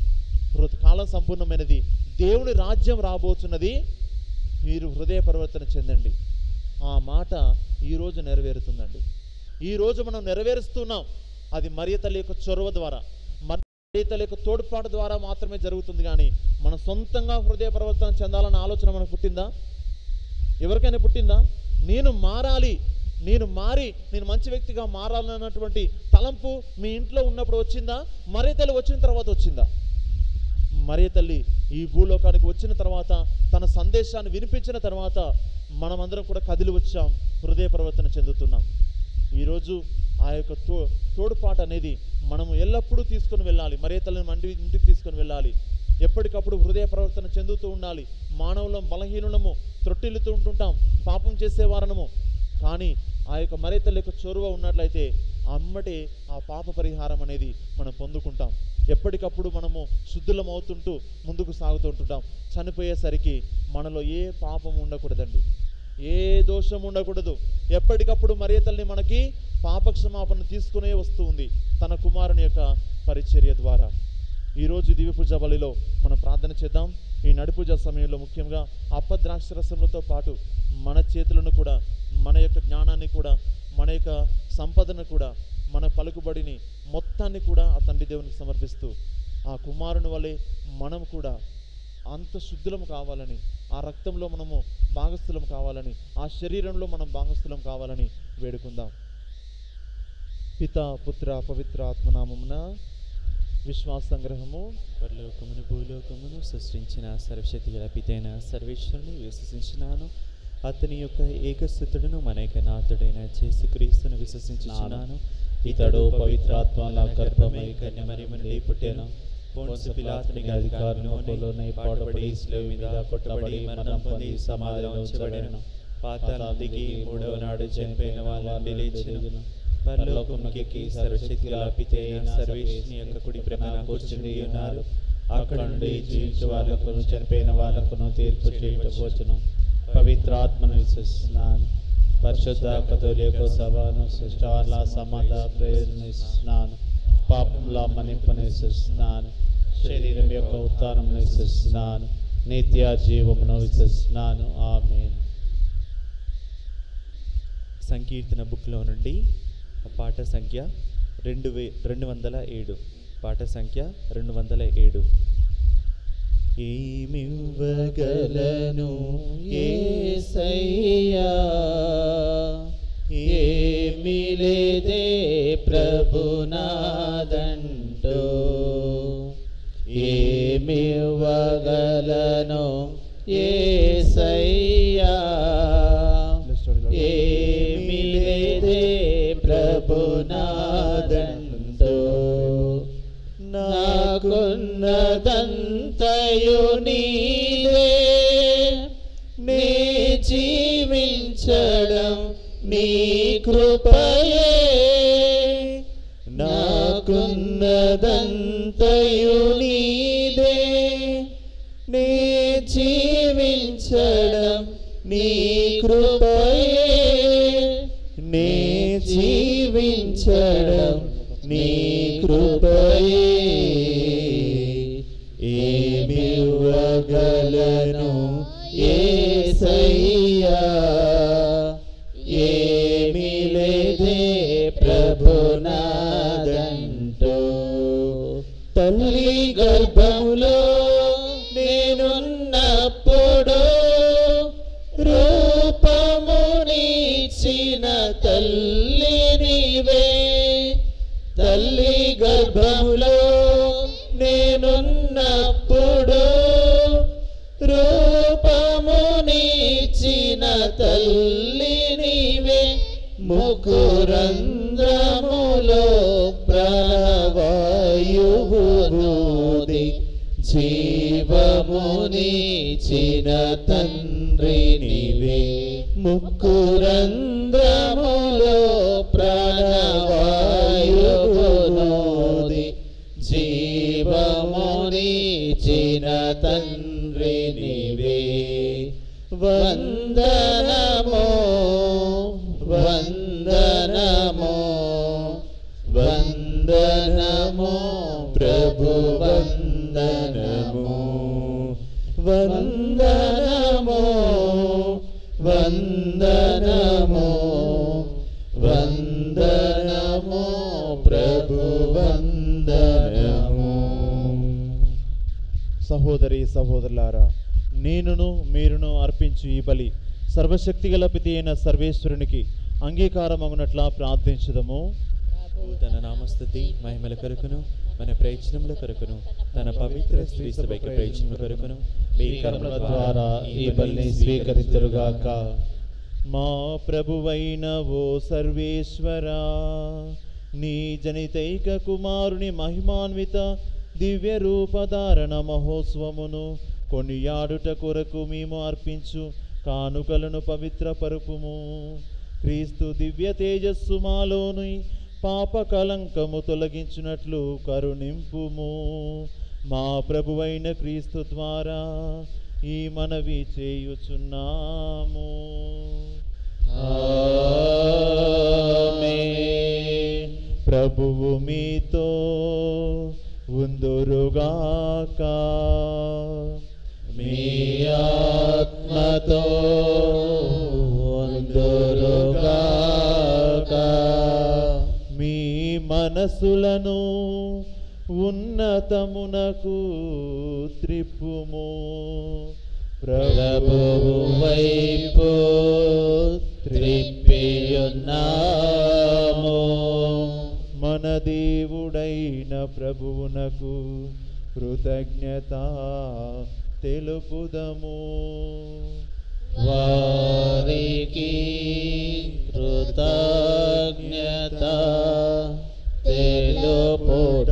హృ- కాలం సంపూర్ణమైనది దేవుని రాజ్యం రాబోతున్నది మీరు హృదయ పరివర్తన చెందండి ఆ మాట ఈరోజు నెరవేరుతుందండి ఈరోజు మనం నెరవేరుస్తున్నాం అది మరియ తల్లి యొక్క చొరవ ద్వారా మరియ తల్లి యొక్క తోడ్పాటు ద్వారా మాత్రమే జరుగుతుంది కానీ మన సొంతంగా హృదయ పరివర్తన చెందాలన్న ఆలోచన మనకు పుట్టిందా ఎవరికైనా పుట్టిందా నేను మారాలి నేను మారి నేను మంచి వ్యక్తిగా మారాలన్నటువంటి తలంపు మీ ఇంట్లో ఉన్నప్పుడు వచ్చిందా మరే తల్లి వచ్చిన తర్వాత వచ్చిందా మరే తల్లి ఈ భూలోకానికి వచ్చిన తర్వాత తన సందేశాన్ని వినిపించిన తర్వాత మనమందరం కూడా కదిలి వచ్చాం హృదయ పరివర్తన చెందుతున్నాం ఈరోజు ఆ యొక్క తో తోడుపాటు అనేది మనము ఎల్లప్పుడూ తీసుకొని వెళ్ళాలి మరే తల్లిని మండి ఇంటికి తీసుకొని వెళ్ళాలి ఎప్పటికప్పుడు హృదయ ప్రవర్తన చెందుతూ ఉండాలి మానవులం బలహీనులము త్రొట్టిల్లుతూ ఉంటుంటాం పాపం చేసేవారనము కానీ ఆ యొక్క మరే తల్లి యొక్క చొరవ ఉన్నట్లయితే అమ్మటే ఆ పాప పరిహారం అనేది మనం పొందుకుంటాం ఎప్పటికప్పుడు మనము శుద్ధులం అవుతుంటూ ముందుకు సాగుతూ ఉంటుంటాం చనిపోయేసరికి మనలో ఏ పాపం ఉండకూడదండి ఏ దోషం ఉండకూడదు ఎప్పటికప్పుడు మరియ తల్లి మనకి పాపక్షమాపణ తీసుకునే వస్తుంది తన కుమారుని యొక్క పరిచర్య ద్వారా ఈరోజు దివ్య పూజ బలిలో మనం ప్రార్థన చేద్దాం ఈ నడిపూజ సమయంలో ముఖ్యంగా అప్పద్రాక్ష రసములతో పాటు మన చేతులను కూడా మన యొక్క జ్ఞానాన్ని కూడా మన యొక్క సంపదను కూడా మన పలుకుబడిని మొత్తాన్ని కూడా ఆ తండ్రి దేవునికి సమర్పిస్తూ ఆ కుమారుని వలె మనం కూడా అంత శుద్ధులం కావాలని ఆ రక్తంలో మనము భాగస్థులం కావాలని ఆ శరీరంలో మనం భాగస్థులం కావాలని వేడుకుందాం పిత పుత్ర పవిత్ర ఆత్మనామమున విశ్వాస సంగ్రహము పరలోకమును భూలోకమును సృష్టించిన సర్వశక్తి గల పితైన సర్వేశ్వరుని విశ్వసించినాను అతని యొక్క ఏకస్థితుడును మన యొక్క నాథుడైన యేసుక్రీస్తును విశ్వసించుచున్నాను ఇతడు పవిత్రాత్మల గర్భమై కన్యమరిమ నుండి పుట్టెను పోన్సు పిలాతునికి అధికారును పాటబడి శిలువ మీద కొట్టబడి మరణం పొంది సమాధిలో ఉంచబడెను పాతాళం దిగి మూడవ నాడు చనిపోయిన వాళ్ళని లేచెను పరలోకముకి సర్వశక్తి గల పితైన సర్వేశ్వని యొక్క కుడి ప్రమాణ కూర్చుని ఉన్నారు అక్కడ నుండి జీవించే వాళ్ళకును చనిపోయిన వాళ్ళకును తీర్పు చేయటపోచును పవిత్రాత్మను విశ్వసిస్తున్నాను పరిశుద్ధ కథోలిక సభను సృష్టి వాళ్ళ సమాధ ప్రయోజనిస్తున్నాను పాపంలో మన్నింపుని విశ్వసిస్తున్నాను శరీరం యొక్క ఉత్థానం విశ్వసిస్తున్నాను నిత్య జీవమును విశ్వసిస్తున్నాను ఆమె సంకీర్తన బుక్లో నుండి పాట సంఖ్య రెండు వే రెండు వందల ఏడు పాట సంఖ్య రెండు వందల ఏడు ఏమివ్వగలను ఏసయ్యా ఏమి లేదే ప్రభునాదంటూ ఏమివ్వగలను ఏసయ్యా ఏమి లేదే ప్రభునాదంటూ నాకున్నదంతయు నీదే నీ జీవించడం నీ కృపయే నాకున్నదంతయు నీదే నీ జీవించడం నీ కృపయే నీ జీవించడం నీ కృపయే ఏమివ్వగలను ఏసయ్యా ఏమి లేదే ప్రభునాదంటూ తల్లి గర్భములో నేనున్నప్పుడు రూపమునిచ్చిన తల్లి నీవే తల్లి గర్భములో నేనున్నప్పుడు రూపమునిచ్చిన తల్లి నీవే ముకురంధ్రములో ప్రాణవాయువునోది జీవమునిచిన తండ్రి నీవే ముకురంధ్రములో ప్రాణవాయువునోది జీవమునిచిన తండ్రి నీవే వందనమో వందనమో వందనమో ప్రభు వందనమో వందనమో వందనమో వందనమో ప్రభు వందనమో సహోదరి సహోదరులారా నేనును మీరును అర్పించు ఈ బలి సర్వశక్తిగల పితి అయిన సర్వేశ్వరునికి అంగీకారమగునట్లా ప్రార్థించుదము ప్రభు తన నామస్థుతి మహిమల కొరకును మన ప్రయత్నముల కొరకును తన పవిత్ర స్త్రీ సభకి ప్రయత్నముల కొరకును మీ కర్మల ద్వారా ఈ బలిని స్వీకరించరుగాక మా ప్రభువైన ఓ సర్వేశ్వరా నీ జనితైక కుమారుని మహిమాన్విత దివ్య రూపధారణ మహోత్సవమును కొనియాడుట కొరకు మేము అర్పించు కానుకలను పవిత్ర పరుపుము క్రీస్తు దివ్య తేజస్సు మాలోని పాప కలంకము తొలగించినట్లు కరుణింపుము మా ప్రభువైన క్రీస్తు ద్వారా ఈ మనవి చేయుచున్నాము ఆమేన్. ప్రభువు మీతో ఉందురుగాక మీ ఆత్మతో వందురుగాక మీ మనసులను ఉన్నతమునకు త్రిప్పుము ప్రభువు వైపు త్రిప్పియున్నాము మన దేవుడైన ప్రభువునకు కృతజ్ఞత తెలుపుదము వారికి కృతజ్ఞత తెలుపుట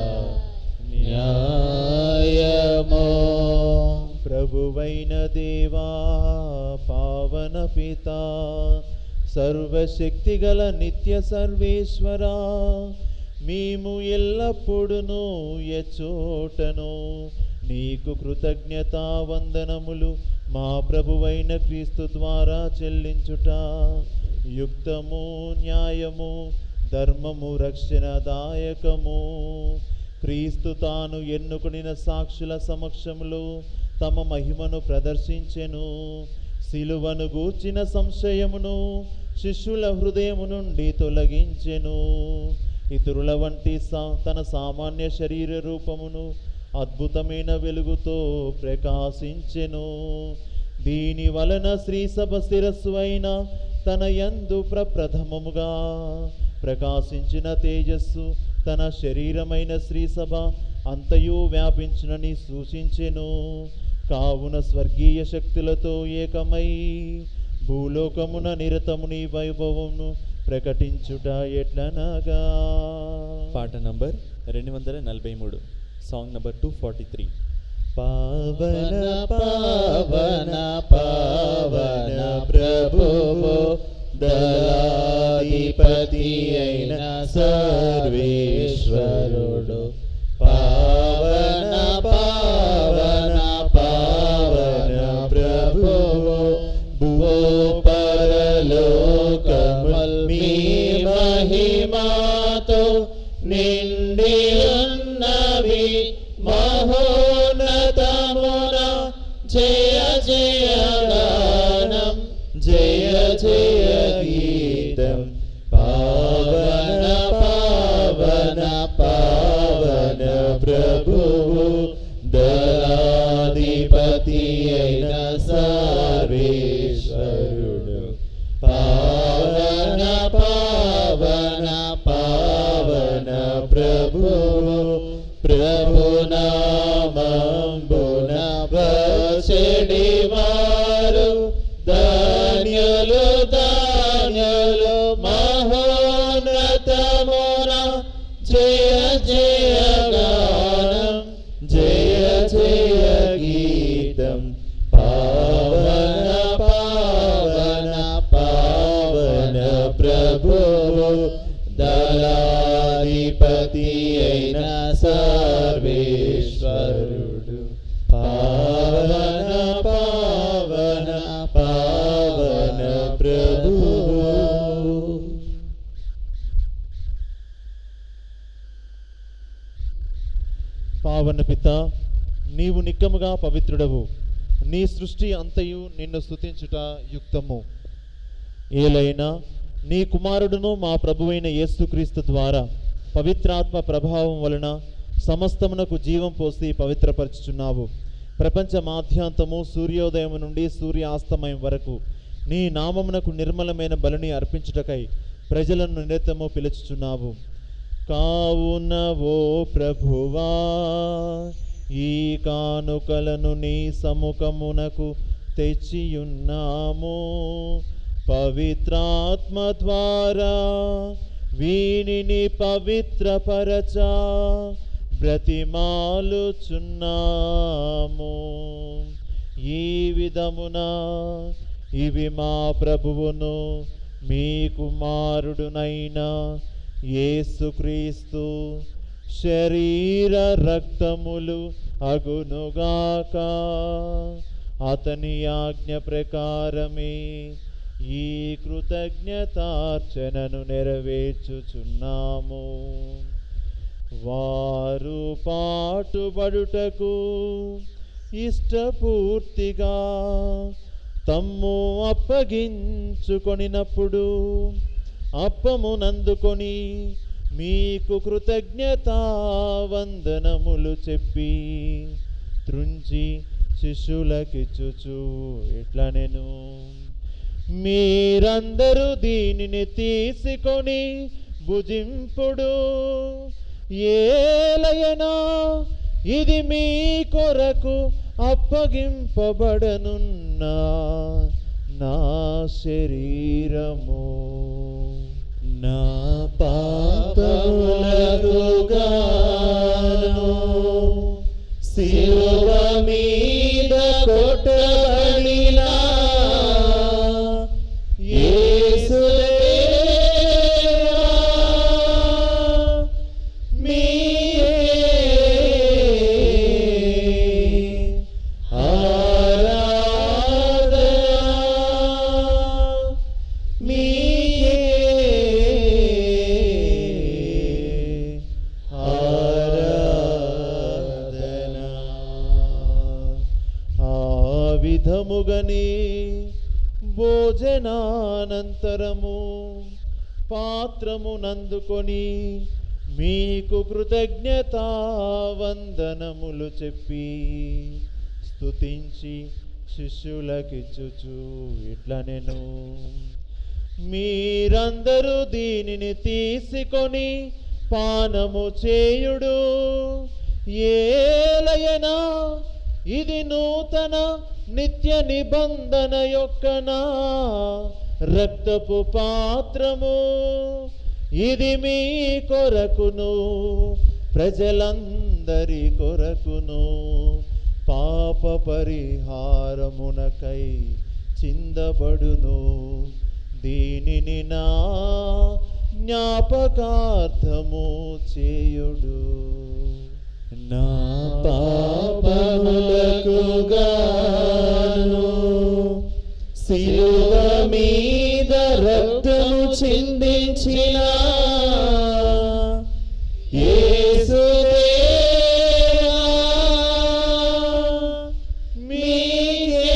న్యాయమో ప్రభువైన దేవా పావన పిత సర్వశక్తిగల నిత్య సర్వేశ్వరా మేము ఎల్లప్పుడూ ఎచోటను నీకు కృతజ్ఞతా వందనములు మా ప్రభువైన క్రీస్తు ద్వారా చెల్లించుట యుక్తము న్యాయము ధర్మము రక్షణదాయకము క్రీస్తు తాను ఎన్నుకొనిన సాక్షుల సమక్షంలో తమ మహిమను ప్రదర్శించెను సిలువను గూర్చిన సంశయమును శిష్యుల హృదయము నుండి తొలగించెను ఇతరుల వంటి సా తన సామాన్య శరీర రూపమును అద్భుతమైన వెలుగుతో ప్రకాశించెను దీని వలన శ్రీ సభ శిరస్సు అయిన తన యందు ప్రప్రథమముగా ప్రకాశించిన తేజస్సు తన శరీరమైన శ్రీ సభ అంతయు వ్యాపించునని సూచించెను కావున స్వర్గీయ శక్తులతో ఏకమై భూలోకమున నిరతముని వైభవమును ప్రకటించుట ఎట్లనగా పాట నంబర్ రెండు వందల నలభై మూడు song number two forty three పవన పవన పవన ప్రభువు దళాధిపతి అయిన సర్వేశ్వరుడు పవన పవన పవన ప్రభువు భూ పరలోకముల్ మీ మహిమాతో నిండి ఉన్నవి మహోన్నతమున జయ జయ గానం జయ జయ గీతం పావన పావన పావన ప్రభువు దళాధిపతి అయిన సర్వేశ్వరుడు పావన పావన పావన ప్రభువు ప్రభునామంబున వచ్చెడి వారు ధాన్యులు ధాన్యులు ప్రభువు దళాధిపతి అయిన సర్వేశ్వరుడు పావన పావన పావన ప్రభువు పావన పిత నీవు నిక్కముగా పవిత్రుడవు నీ సృష్టి అంతయు నిన్ను స్తుతించుట యుక్తము ఏలైనా నీ కుమారుడును మా ప్రభువైన యేసుక్రీస్తు ద్వారా పవిత్రాత్మ ప్రభావం వలన సమస్తమునకు జీవం పోసి పవిత్రపరచుచున్నావు ప్రపంచ మాధ్యాంతము సూర్యోదయం నుండి సూర్యాస్తమయం వరకు నీ నామమునకు నిర్మలమైన బలిని అర్పించుటకై ప్రజలను నిరతము పిలుచుచున్నావు కావున ఓ ప్రభువా ఈ కానుకలను నీ సముఖమునకు తెచ్చియున్నాము పవిత్రాత్మ ద్వారా వీనిని పవిత్రపరచ బ్రతిమాలుచున్నాము ఈ విధమున ఇవి మా ప్రభువును మీ కుమారుడునైన యేసుక్రీస్తు శరీర రక్తములు అగునుగాక అతని ఆజ్ఞ ప్రకారమే ఈ కృతజ్ఞతార్చనను నెరవేర్చుచున్నాము వారు పాటుబడుటకు ఇష్టపూర్తిగా తమ్ము అప్పగించుకొనినప్పుడు అప్పమునందుకొని మీకు కృతజ్ఞతా వందనములు చెప్పి త్రుంచి శిష్యులకిచ్చుచు ఇట్లా నేను మీరందరూ దీనిని తీసుకొని భుజింపుడు ఏలయనా ఇది మీ కొరకు అప్పగింపబడనున్న నా శరీరము నా పాపములకు గాను శిలువ మీద కొట్టబడిన యేసుదేవా, మీరే ఆరాధన మీకే ఆరాధన ఆ విధముగనే భోజనానంతరము పాత్రము నందుకొని మీకు కృతజ్ఞతా వందనములు చెప్పి స్తుతించి శిష్యులకిచ్చుచు ఇట్లా నేను మీరందరూ దీనిని తీసుకొని పానము చేయుడు ఏలయనా ఇది నూతన నిత్య నిబంధన యొక్క నా రక్తపు పాత్రము ఇది మీ కొరకును ప్రజలందరి కొరకును పాప పరిహారమునకై చిందబడును దీనిని నా జ్ఞాపకార్థము చేయుడు నా పాపములకు గాను శిలువ మీద రక్తము చిందించిన యేసుదేవా, మీకే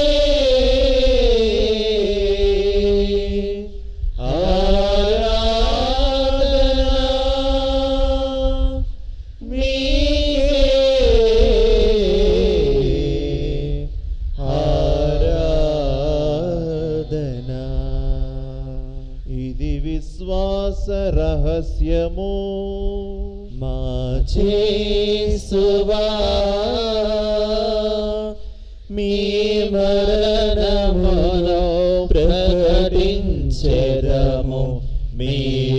ఆరాధన మీకే ఆరాధన ఇది విశ్వాస రహస్యము మా చేసువా మీ మరణమును ప్రకటించెదము మీ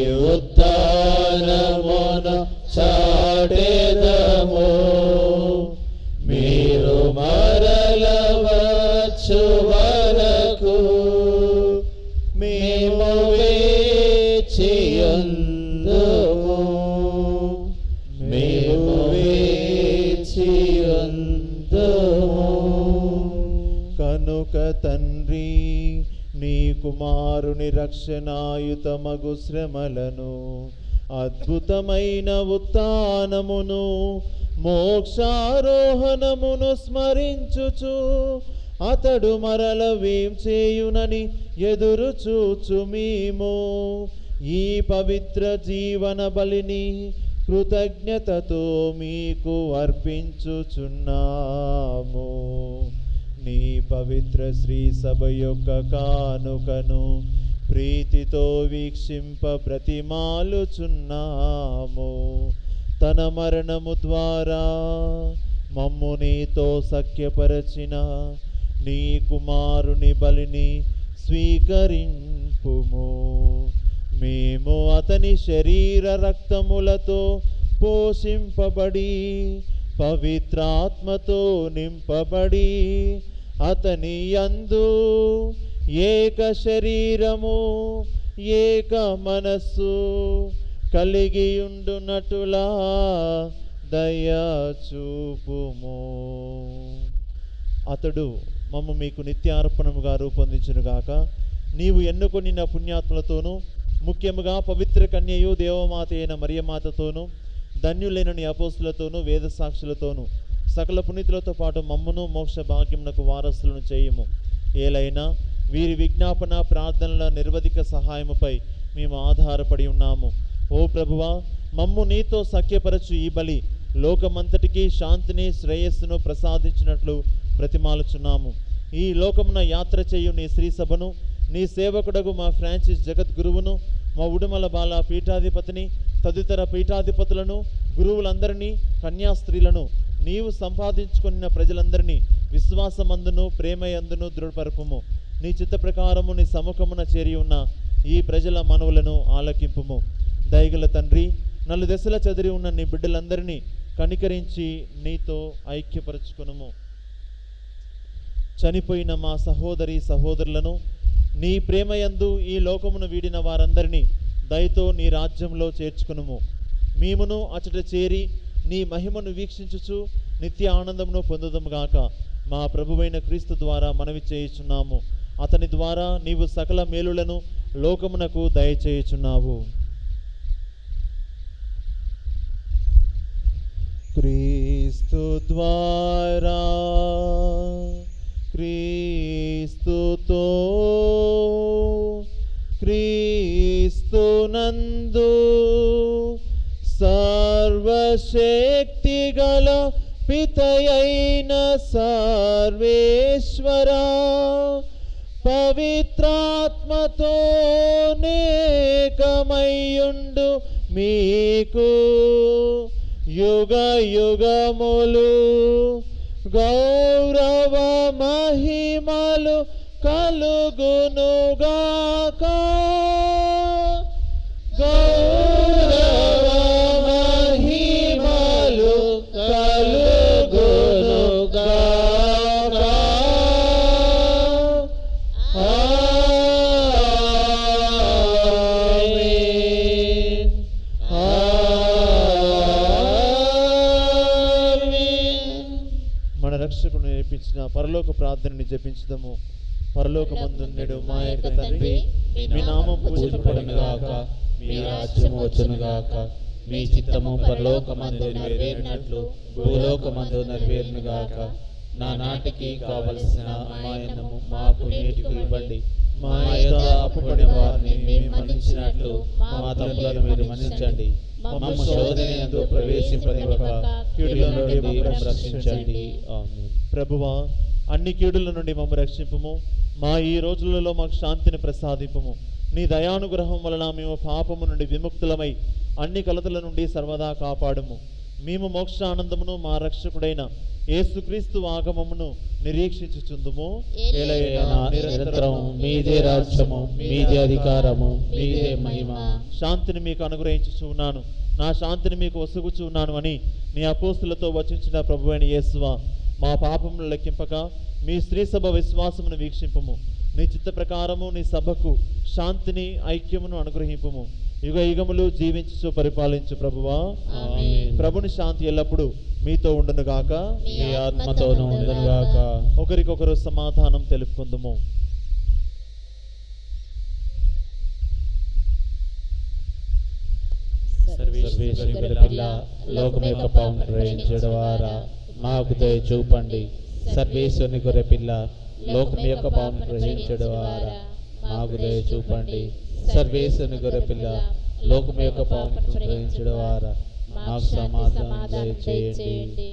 ఉత్థానమును చాటెదము మీరు మరల వచ్చు వరకు మేము వేచి అందము మేము వేచి అందము కనుక తండ్రి నీ కుమారుని రక్షణాయుతమగు శ్రమలను అద్భుతమైన ఉత్థానమును మోక్షారోహణమును స్మరించుచు అతడు మరల వేం చేయునని ఎదురు చూచు మేము ఈ పవిత్ర జీవన బలిని కృతజ్ఞతతో మీకు అర్పించుచున్నాము నీ పవిత్ర శ్రీ సభ యొక్క కానుకను ప్రీతితో వీక్షింప బ్రతిమాలుచున్నాము తన మరణము ద్వారా మమ్ము నీతో సఖ్యపరచిన నీ కుమారుని బలిని స్వీకరింపుము మేము అతని శరీర రక్తములతో పోషింపబడి పవిత్రాత్మతో నింపబడి అతని యందు ఏక శరీరము ఏక మనస్సు కలిగి ఉండునటులా దయా చూపుము అతడు మమ్మ మీకు నిత్యార్పణముగా రూపొందించునుగాక నీవు ఎన్నుకొనిన పుణ్యాత్మలతోనూ ముఖ్యముగా పవిత్ర కన్యయు దేవమాత అయిన మరియమాతతోనూ ధన్యులైన నీ అపోస్తులతోనూ వేద సాక్షులతోనూ సకల పునీతులతో పాటు మమ్మను మోక్ష భాగ్యమునకు వారసులను చేయము ఏలైనా వీరి విజ్ఞాపన ప్రార్థనల నిర్వధిక సహాయముపై మేము ఆధారపడి ఉన్నాము ఓ ప్రభువా మమ్ము నీతో సఖ్యపరచు ఈ బలి లోకమంతటికి శాంతిని శ్రేయస్సును ప్రసాదించినట్లు ప్రతిమాలుచున్నాము ఈ లోకమున యాత్ర చేయు నీ శ్రీ సభను నీ సేవకుడగు మా ఫ్రాన్సిస్ జగద్గురువును మా ఉడుమల బాల పీఠాధిపతిని తదితర పీఠాధిపతులను గురువులందరినీ కన్యాస్త్రీలను నీవు సంపాదించుకున్న ప్రజలందరినీ విశ్వాసమందును ప్రేమయందును దృఢపరపుము నీ చిత్త ప్రకారము నీ సముఖమున చేరి ఉన్న ఈ ప్రజల మనవులను ఆలకింపుము దయగల తండ్రి నలు దశల చదిరి ఉన్న నీ బిడ్డలందరినీ కనికరించి నీతో ఐక్యపరచుకునుము చనిపోయిన మా సహోదరి సహోదరులను నీ ప్రేమయందు ఈ లోకమును వీడిన వారందరినీ దయతో నీ రాజ్యంలో చేర్చుకునుము మేమును అచట చేరి నీ మహిమను వీక్షించుచు నిత్య ఆనందమును పొందుదముగాక మా ప్రభువైన క్రీస్తు ద్వారా మనవి చేయుచున్నాము అతని ద్వారా నీవు సకల మేలులను లోకమునకు దయచేయుచున్నావు క్రీస్తు ద్వారా క్రీస్తుతో క్రీస్తునందు సర్వశక్తి గల పితయైన సర్వేశ్వరా పవిత్రాత్మతో నేకమయ్యుండు మీకు యుగ యుగములు గౌరవ మహిమలు కలుగునుగాక గౌరవ మహిమలు కలుగునుగాక ఆమేన్. ఆమేన్. మన రక్షకుడు నేర్పించిన పరలోక ప్రార్థనని జపించదము పరలోకమందున్నడు మా యొక్క తండ్రి మీ నామం పూజింపబడునుగాక మీ రాజ్యము వచ్చునుగాక మీ చిత్తము పరలోకమందు నెరవేరినట్లు భూలోకమందు నెరవేరునుగాక నా నాటికి కావలసిన మాయనము మాకు నేటికి ఇవ్వండి మా యొక్క అప్పుపడిన వారిని మేము మన్నించినట్లు మా తప్పులను మీరు మన్నించండి మమ్మ శోధన ఎందు ప్రవేశింపనివ్వక కీడుల నుండి మమ్మల్ని రక్షించండి ఆమేన్ ప్రభువా అన్ని కీడుల నుండి మమ్మ రక్షింపుము మా ఈ రోజులలో మాకు శాంతిని ప్రసాదింపుము నీ దయానుగ్రహం వలన మేము పాపము నుండి విముక్తులమై అన్ని కలతల నుండి సర్వదా కాపాడుము మేము మోక్షానందమును మా రక్షకుడైన యేసుక్రీస్తు ఆగమమును నిరీక్షించుచుందుము ఏలైనా నిరంతరం మీదే రాజ్యము మీదే అధికారము మీదే మహిమ శాంతిని మీకు అనుగ్రహించుచు ఉన్నాను నా శాంతిని మీకు ఒసుగుచు ఉన్నాను అని నీ అపోస్తులతో వచించిన ప్రభువైన యేసువ మా పాపమును లెక్కింపక మీ స్త్రీ సభ విశ్వాసమును వీక్షింపము నీ చిత్త ప్రకారము నీ సభకు శాంతిని ఐక్యమును అనుగ్రహింపుము యుగ యుగములు జీవించు పరిపాలించు ప్రభువా ఆమేన్. ప్రభుని శాంతి ఎల్లప్పుడూ మీతో ఉండును గాక మీ ఆత్మతోనూ ఉండునుగాక ఒకరికొకరు సమాధానం తెలుపుకుందుము సర్వేశ్వరి పిల్ల లోకం యొక్క పాపం గ్రహించడం ద్వారా మాకు దయ చూపండి సర్వేశ్వరుని గొర్రె పిల్ల లోకం యొక్క పాపం గ్రహించడం ద్వారా మాకు దయ చూపండి సర్వేశ్వరుని గొర్రె పిల్ల లోకం యొక్క పాపం గ్రహించడం ద్వారా మాకు సమాధానం దయచేయండి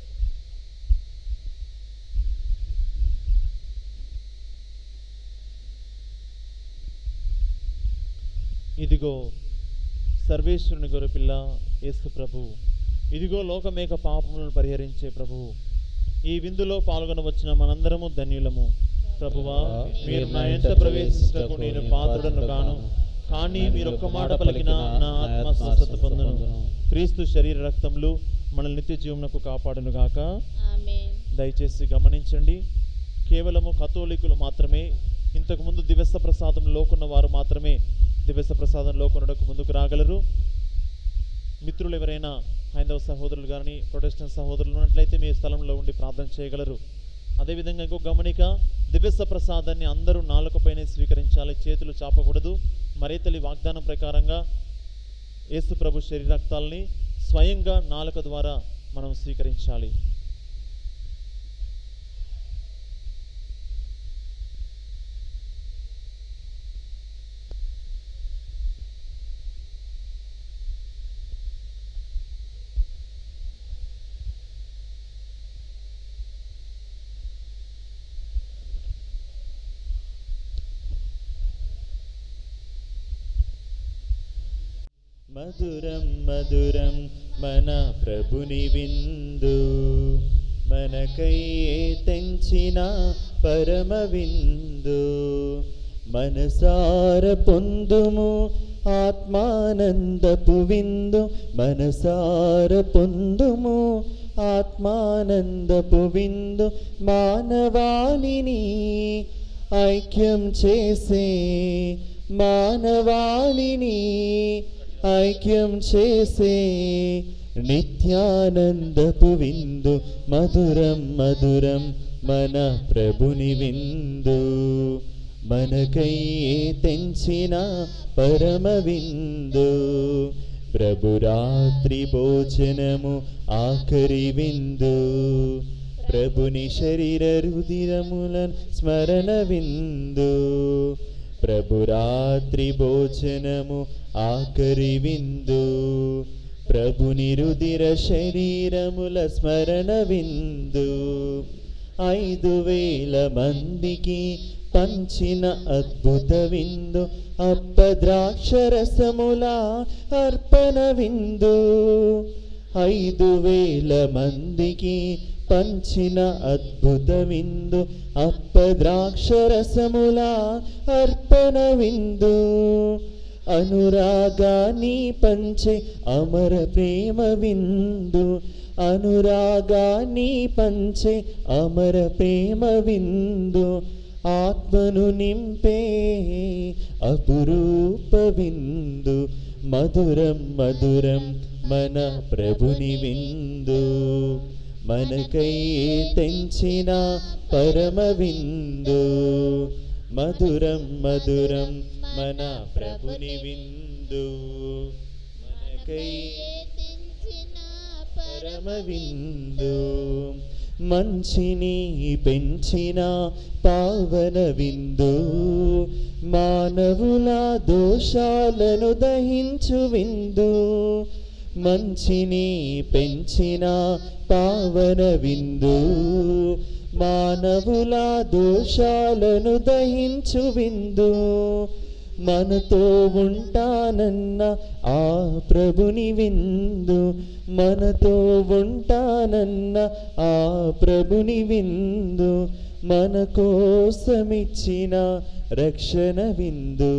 ఇదిగో సర్వేశ్వరుని గొర్రెపిల్ల యేసు ప్రభు ఇదిగో లోకమేక పాపములను పరిహరించే ప్రభువు ఈ విందులో పాల్గొనవచ్చిన మనందరము ధన్యులము ప్రభువా మీరు నా ఎంత ప్రవేశించటకు నేను పాత్రుడను కాను కానీ మీరు ఒక్క మాట పలికిన నా ఆత్మ స్వస్థత పొందును క్రీస్తు శరీర రక్తములు మన నిత్య జీవనకు కాపాడును గాక ఆమేన్ దయచేసి గమనించండి కేవలము కథోలికులు మాత్రమే ఇంతకుముందు దివస ప్రసాదం లోకున్న వారు మాత్రమే దివస ప్రసాదం లోకొనడకు ముందుకు రాగలరు మిత్రులు ఎవరైనా హైందవ సహోదరులు కానీ ప్రొటెస్టెంట్ సహోదరులు ఉన్నట్లయితే మీ స్థలంలో ఉండి ప్రార్థన చేయగలరు అదేవిధంగా ఇంకో గమనిక దివ్యస ప్రసాదాన్ని అందరూ నాలుకపైనే స్వీకరించాలి చేతులు చాపకూడదు మరే తల్లి వాగ్దానం ప్రకారంగా యేసు ప్రభు శరీరక్తాలని స్వయంగా నాలుక ద్వారా మనం స్వీకరించాలి మధురం మధురం మన ప్రభుని విందు మనకై తెంచిన పరమ విందు మనసార పొందుము ఆత్మానందపు విందు మనసార పొందుము ఆత్మానందపు విందు మానవాళిని ఐక్యం చేసే మానవాళిని ఐక్యం చేసే నిత్యానందపు విందు మధురం మధురం మన ప్రభుని విందు మనకై తెంచిన పరమ విందు ప్రభురాత్రి భోజనము ఆఖరి విందు ప్రభుని శరీర రుదిరములను స్మరణ విందు ప్రభురాత్రి భోజనము ఆఖరి విందు ప్రభుని రుదిర శరీరముల స్మరణ విందు ఐదు వేల మందికి పంచిన అద్భుత విందు అప్పద్రాక్షరసముల అర్పణ విందు ఐదు వేల మందికి పంచిన అద్భుత విందు అప్పద్రాక్షరసముల అర్పణ విందు అనురాగాన్ని పంచే అమర ప్రేమ విందు అనురాగాన్ని పంచే అమర ప్రేమ విందు ఆత్మను నింపే అపురూప విందు మధురం మధురం మన ప్రభుని విందు మనకై తెంచిన పరమ విందు మధురం మధురం మన ప్రభుని విందు మనకై పరమ విందు మంచిని పెంచిన పావన విందు మానవుల దోషాలను దహించు విందు మంచిని పెంచిన పావన విందు మానవుల దోషాలను దహించు విందు మనతో ఉంటానన్న ఆ ప్రభుని విందు మనతో ఉంటానన్న ఆ ప్రభుని విందు మన కోసమిచ్చిన రక్షణ విందు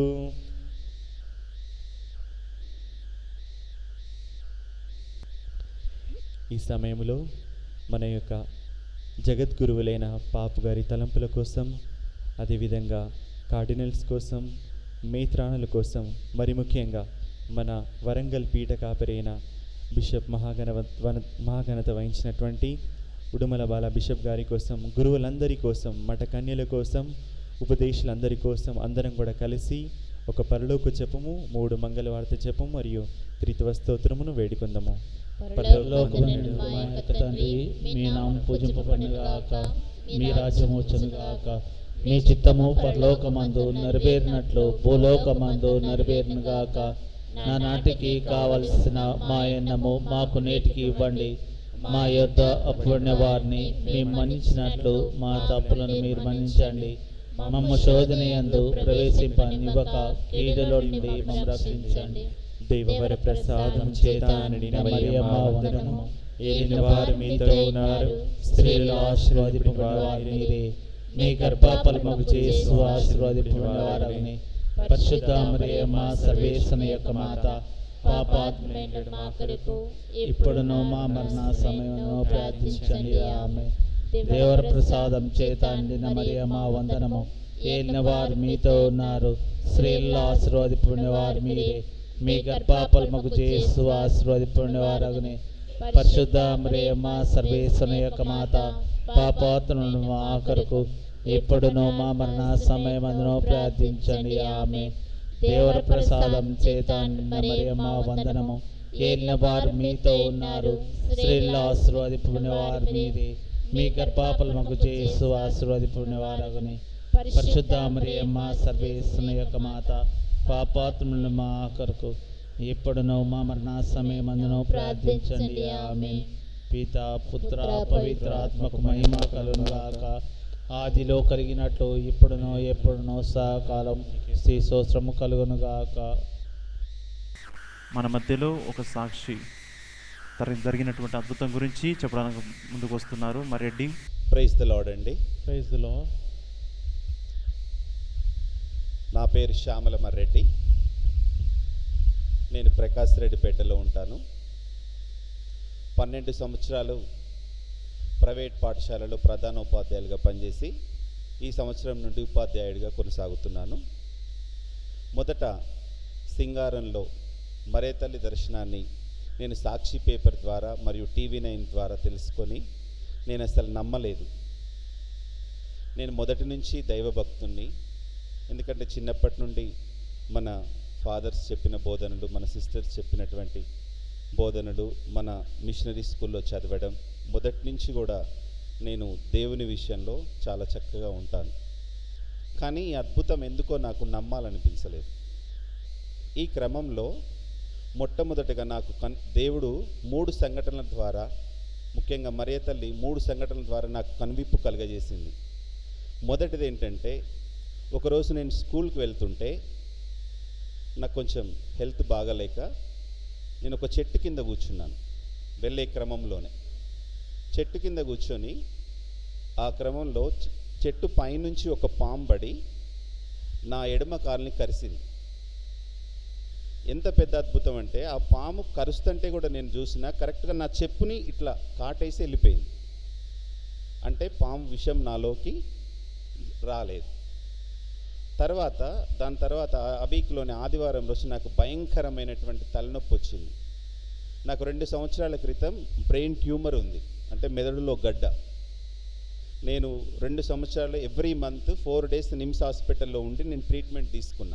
ఈ సమయంలో మన యొక్క జగద్గురువులైన పాపు గారి తలంపుల కోసం అదేవిధంగా కార్డినల్స్ కోసం మేత్రాణుల కోసం మరి ముఖ్యంగా మన వరంగల్ పీఠ కాపరైన బిషప్ మహాగణ మహాఘనత వహించినటువంటి ఉడుమల బాల బిషప్ గారి కోసం గురువులందరి కోసం మఠ కన్యల కోసం ఉపదేశులందరి కోసం అందరం కూడా కలిసి ఒక పరలోక జపము మూడు మంగళవార్త జపము మరియు త్రిత్వ స్తోత్రమును వేడుకుందాము పరలోకమందు మా యొక్క తండ్రి మీ నామం పూజింపబడినగాక మీ రాజ్యం వచ్చునుగాక మీ చిత్తము పరలోకమందు నెరవేరినట్లు భూలోకమందు నెరవేరునుగాక నా నాటికి కావలసిన మా ఎన్నము మాకు నేటికి ఇవ్వండి మా యొద్ద అప్పుడిన వారిని మేము మన్నించినట్లు మా తప్పులను మీరు మన్నించండి మమ్మ శోధన యందు ప్రవేశింపనివ్వక కీడులో నుండి మమ్మ రక్షించండి దేవవర ప్రసాదం చేత నిండిన మరియమ్మ వందనము ఏలిన వారు మీతో ఉన్నారు స్త్రీలు ఆశీర్వాదింపబడినవారు మీరే మీ గర్భఫలముకు చేసు ఆశీర్వాదింపబడినవారని పరిశుద్ధ మరియమ్మ సర్వేశ్వని యొక్క మాత పాపాత్మైన మా కొరకు ఇప్పుడును మా మరణ సమయంలో ప్రార్థించండి ఆమె దేవర ప్రసాదం చేత అందిన మరియమ్మ వందనము ఏలిన వారు మీతో ఉన్నారు స్త్రీల్లో ఆశీర్వాదింపబడిన వారు మీరే మీ గర్భఫలముకు చేసు ఆశీర్వాదింపబడిన వారని పరిశుద్ధ మరియమ్మ సర్వేశ్వర యొక్క మాత పాపాత్రులను మా కొరకు ఎప్పుడునో మా మరణ సమయమందునో ప్రార్థించండి ఆమె దేవర ప్రసాదం చేత నిన్న మరియమ్మ వందనము ఏలిన వారు మీతో ఉన్నారు స్త్రీల్లో ఆశీర్వాదింపుని వారు మీరే మీ గర్భాపలమకు చేసు ఆశీర్వాదింపుని వారగుని పరిశుద్ధ మరియమ్మ సర్వేశ్వర యొక్క మాత పాపాత్ములను మా కొరకు ఎప్పుడునో మా మరణ సమయమందునో ప్రార్థించండి ఆమె పిత పుత్ర పవిత్రాత్మకు మహిమ కలుగుగాక ఆదిలో కలిగినట్లు ఇప్పుడునో ఎప్పుడునో సకాలం శ్రీసోత్రము కలుగునుగాక మన మధ్యలో ఒక సాక్షి తర జరిగినటువంటి అద్భుతం గురించి చెప్పడానికి ముందుకు వస్తున్నారు మరెడ్డి ప్రైజ్ ద లార్డ్ అండి ప్రైజ్ ద లార్డ్ నా పేరు శ్యామల మర్రెడ్డి నేను ప్రకాశ్ రెడ్డిపేటలో ఉంటాను పన్నెండు సంవత్సరాలు ప్రైవేట్ పాఠశాలలో ప్రధానోపాధ్యాయులుగా పనిచేసి ఈ సంవత్సరం నుండి ఉపాధ్యాయుడిగా కొనసాగుతున్నాను మొదట సింగారంలో మరేతల్లి దర్శనాన్ని నేను సాక్షి పేపర్ ద్వారా మరియు టీవీ నైన్ ద్వారా తెలుసుకొని నేను అసలు నమ్మలేదు నేను మొదటి నుంచి దైవభక్తుణ్ణి ఎందుకంటే చిన్నప్పటి నుండి మన ఫాదర్స్ చెప్పిన బోధనలు మన సిస్టర్స్ చెప్పినటువంటి బోధనలు మన మిషనరీ స్కూల్లో చదవడం మొదటి నుంచి కూడా నేను దేవుని విషయంలో చాలా చక్కగా ఉంటాను కానీ ఈ అద్భుతం ఎందుకో నాకు నమ్మాలనిపించలేదు ఈ క్రమంలో మొట్టమొదటిగా నాకు కన్ దేవుడు మూడు సంఘటనల ద్వారా ముఖ్యంగా మరియ తల్లి మూడు సంఘటనల ద్వారా నాకు కనువిప్పు కలుగజేసింది మొదటిది ఏంటంటే ఒకరోజు నేను స్కూల్కి వెళ్తుంటే నాకు కొంచెం హెల్త్ బాగలేక నేను ఒక చెట్టు కింద కూర్చున్నాను వెళ్ళే క్రమంలోనే చెట్టు కింద కూర్చొని ఆ క్రమంలో చె- చెట్టు పైనుంచి ఒక పాము పడి నా ఎడమ కాలుని కరిసింది ఎంత పెద్ద అద్భుతం అంటే ఆ పాము కరుస్తుంటే కూడా నేను చూసిన కరెక్ట్గా నా చెప్పుని ఇట్లా కాటేసి వెళ్ళిపోయింది అంటే పాము విషం నాలోకి రాలేదు తర్వాత దాని తర్వాత ఆ వీక్లోని ఆదివారం రోజు నాకు భయంకరమైనటువంటి తలనొప్పి వచ్చింది నాకు రెండు సంవత్సరాల క్రితం బ్రెయిన్ ట్యూమర్ ఉంది అంటే మెదడులో గడ్డ నేను రెండు సంవత్సరాలు every month four days NIMS హాస్పిటల్లో ఉండి నేను ట్రీట్మెంట్ తీసుకున్నా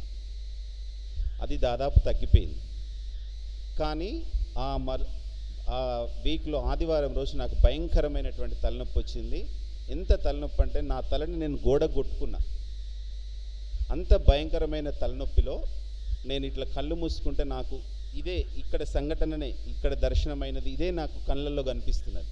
అది దాదాపు తగ్గిపోయింది కానీ ఆ మర్ ఆ వీక్లో ఆదివారం రోజు నాకు భయంకరమైనటువంటి తలనొప్పి వచ్చింది ఎంత తలనొప్పి అంటే నా తలని నేను గోడ కొట్టుకున్నా అంత భయంకరమైన తలనొప్పిలో నేను ఇట్లా కళ్ళు మూసుకుంటే నాకు ఇదే ఇక్కడ సంఘటననే ఇక్కడ దర్శనమైనది ఇదే నాకు కళ్ళల్లో కనిపిస్తున్నది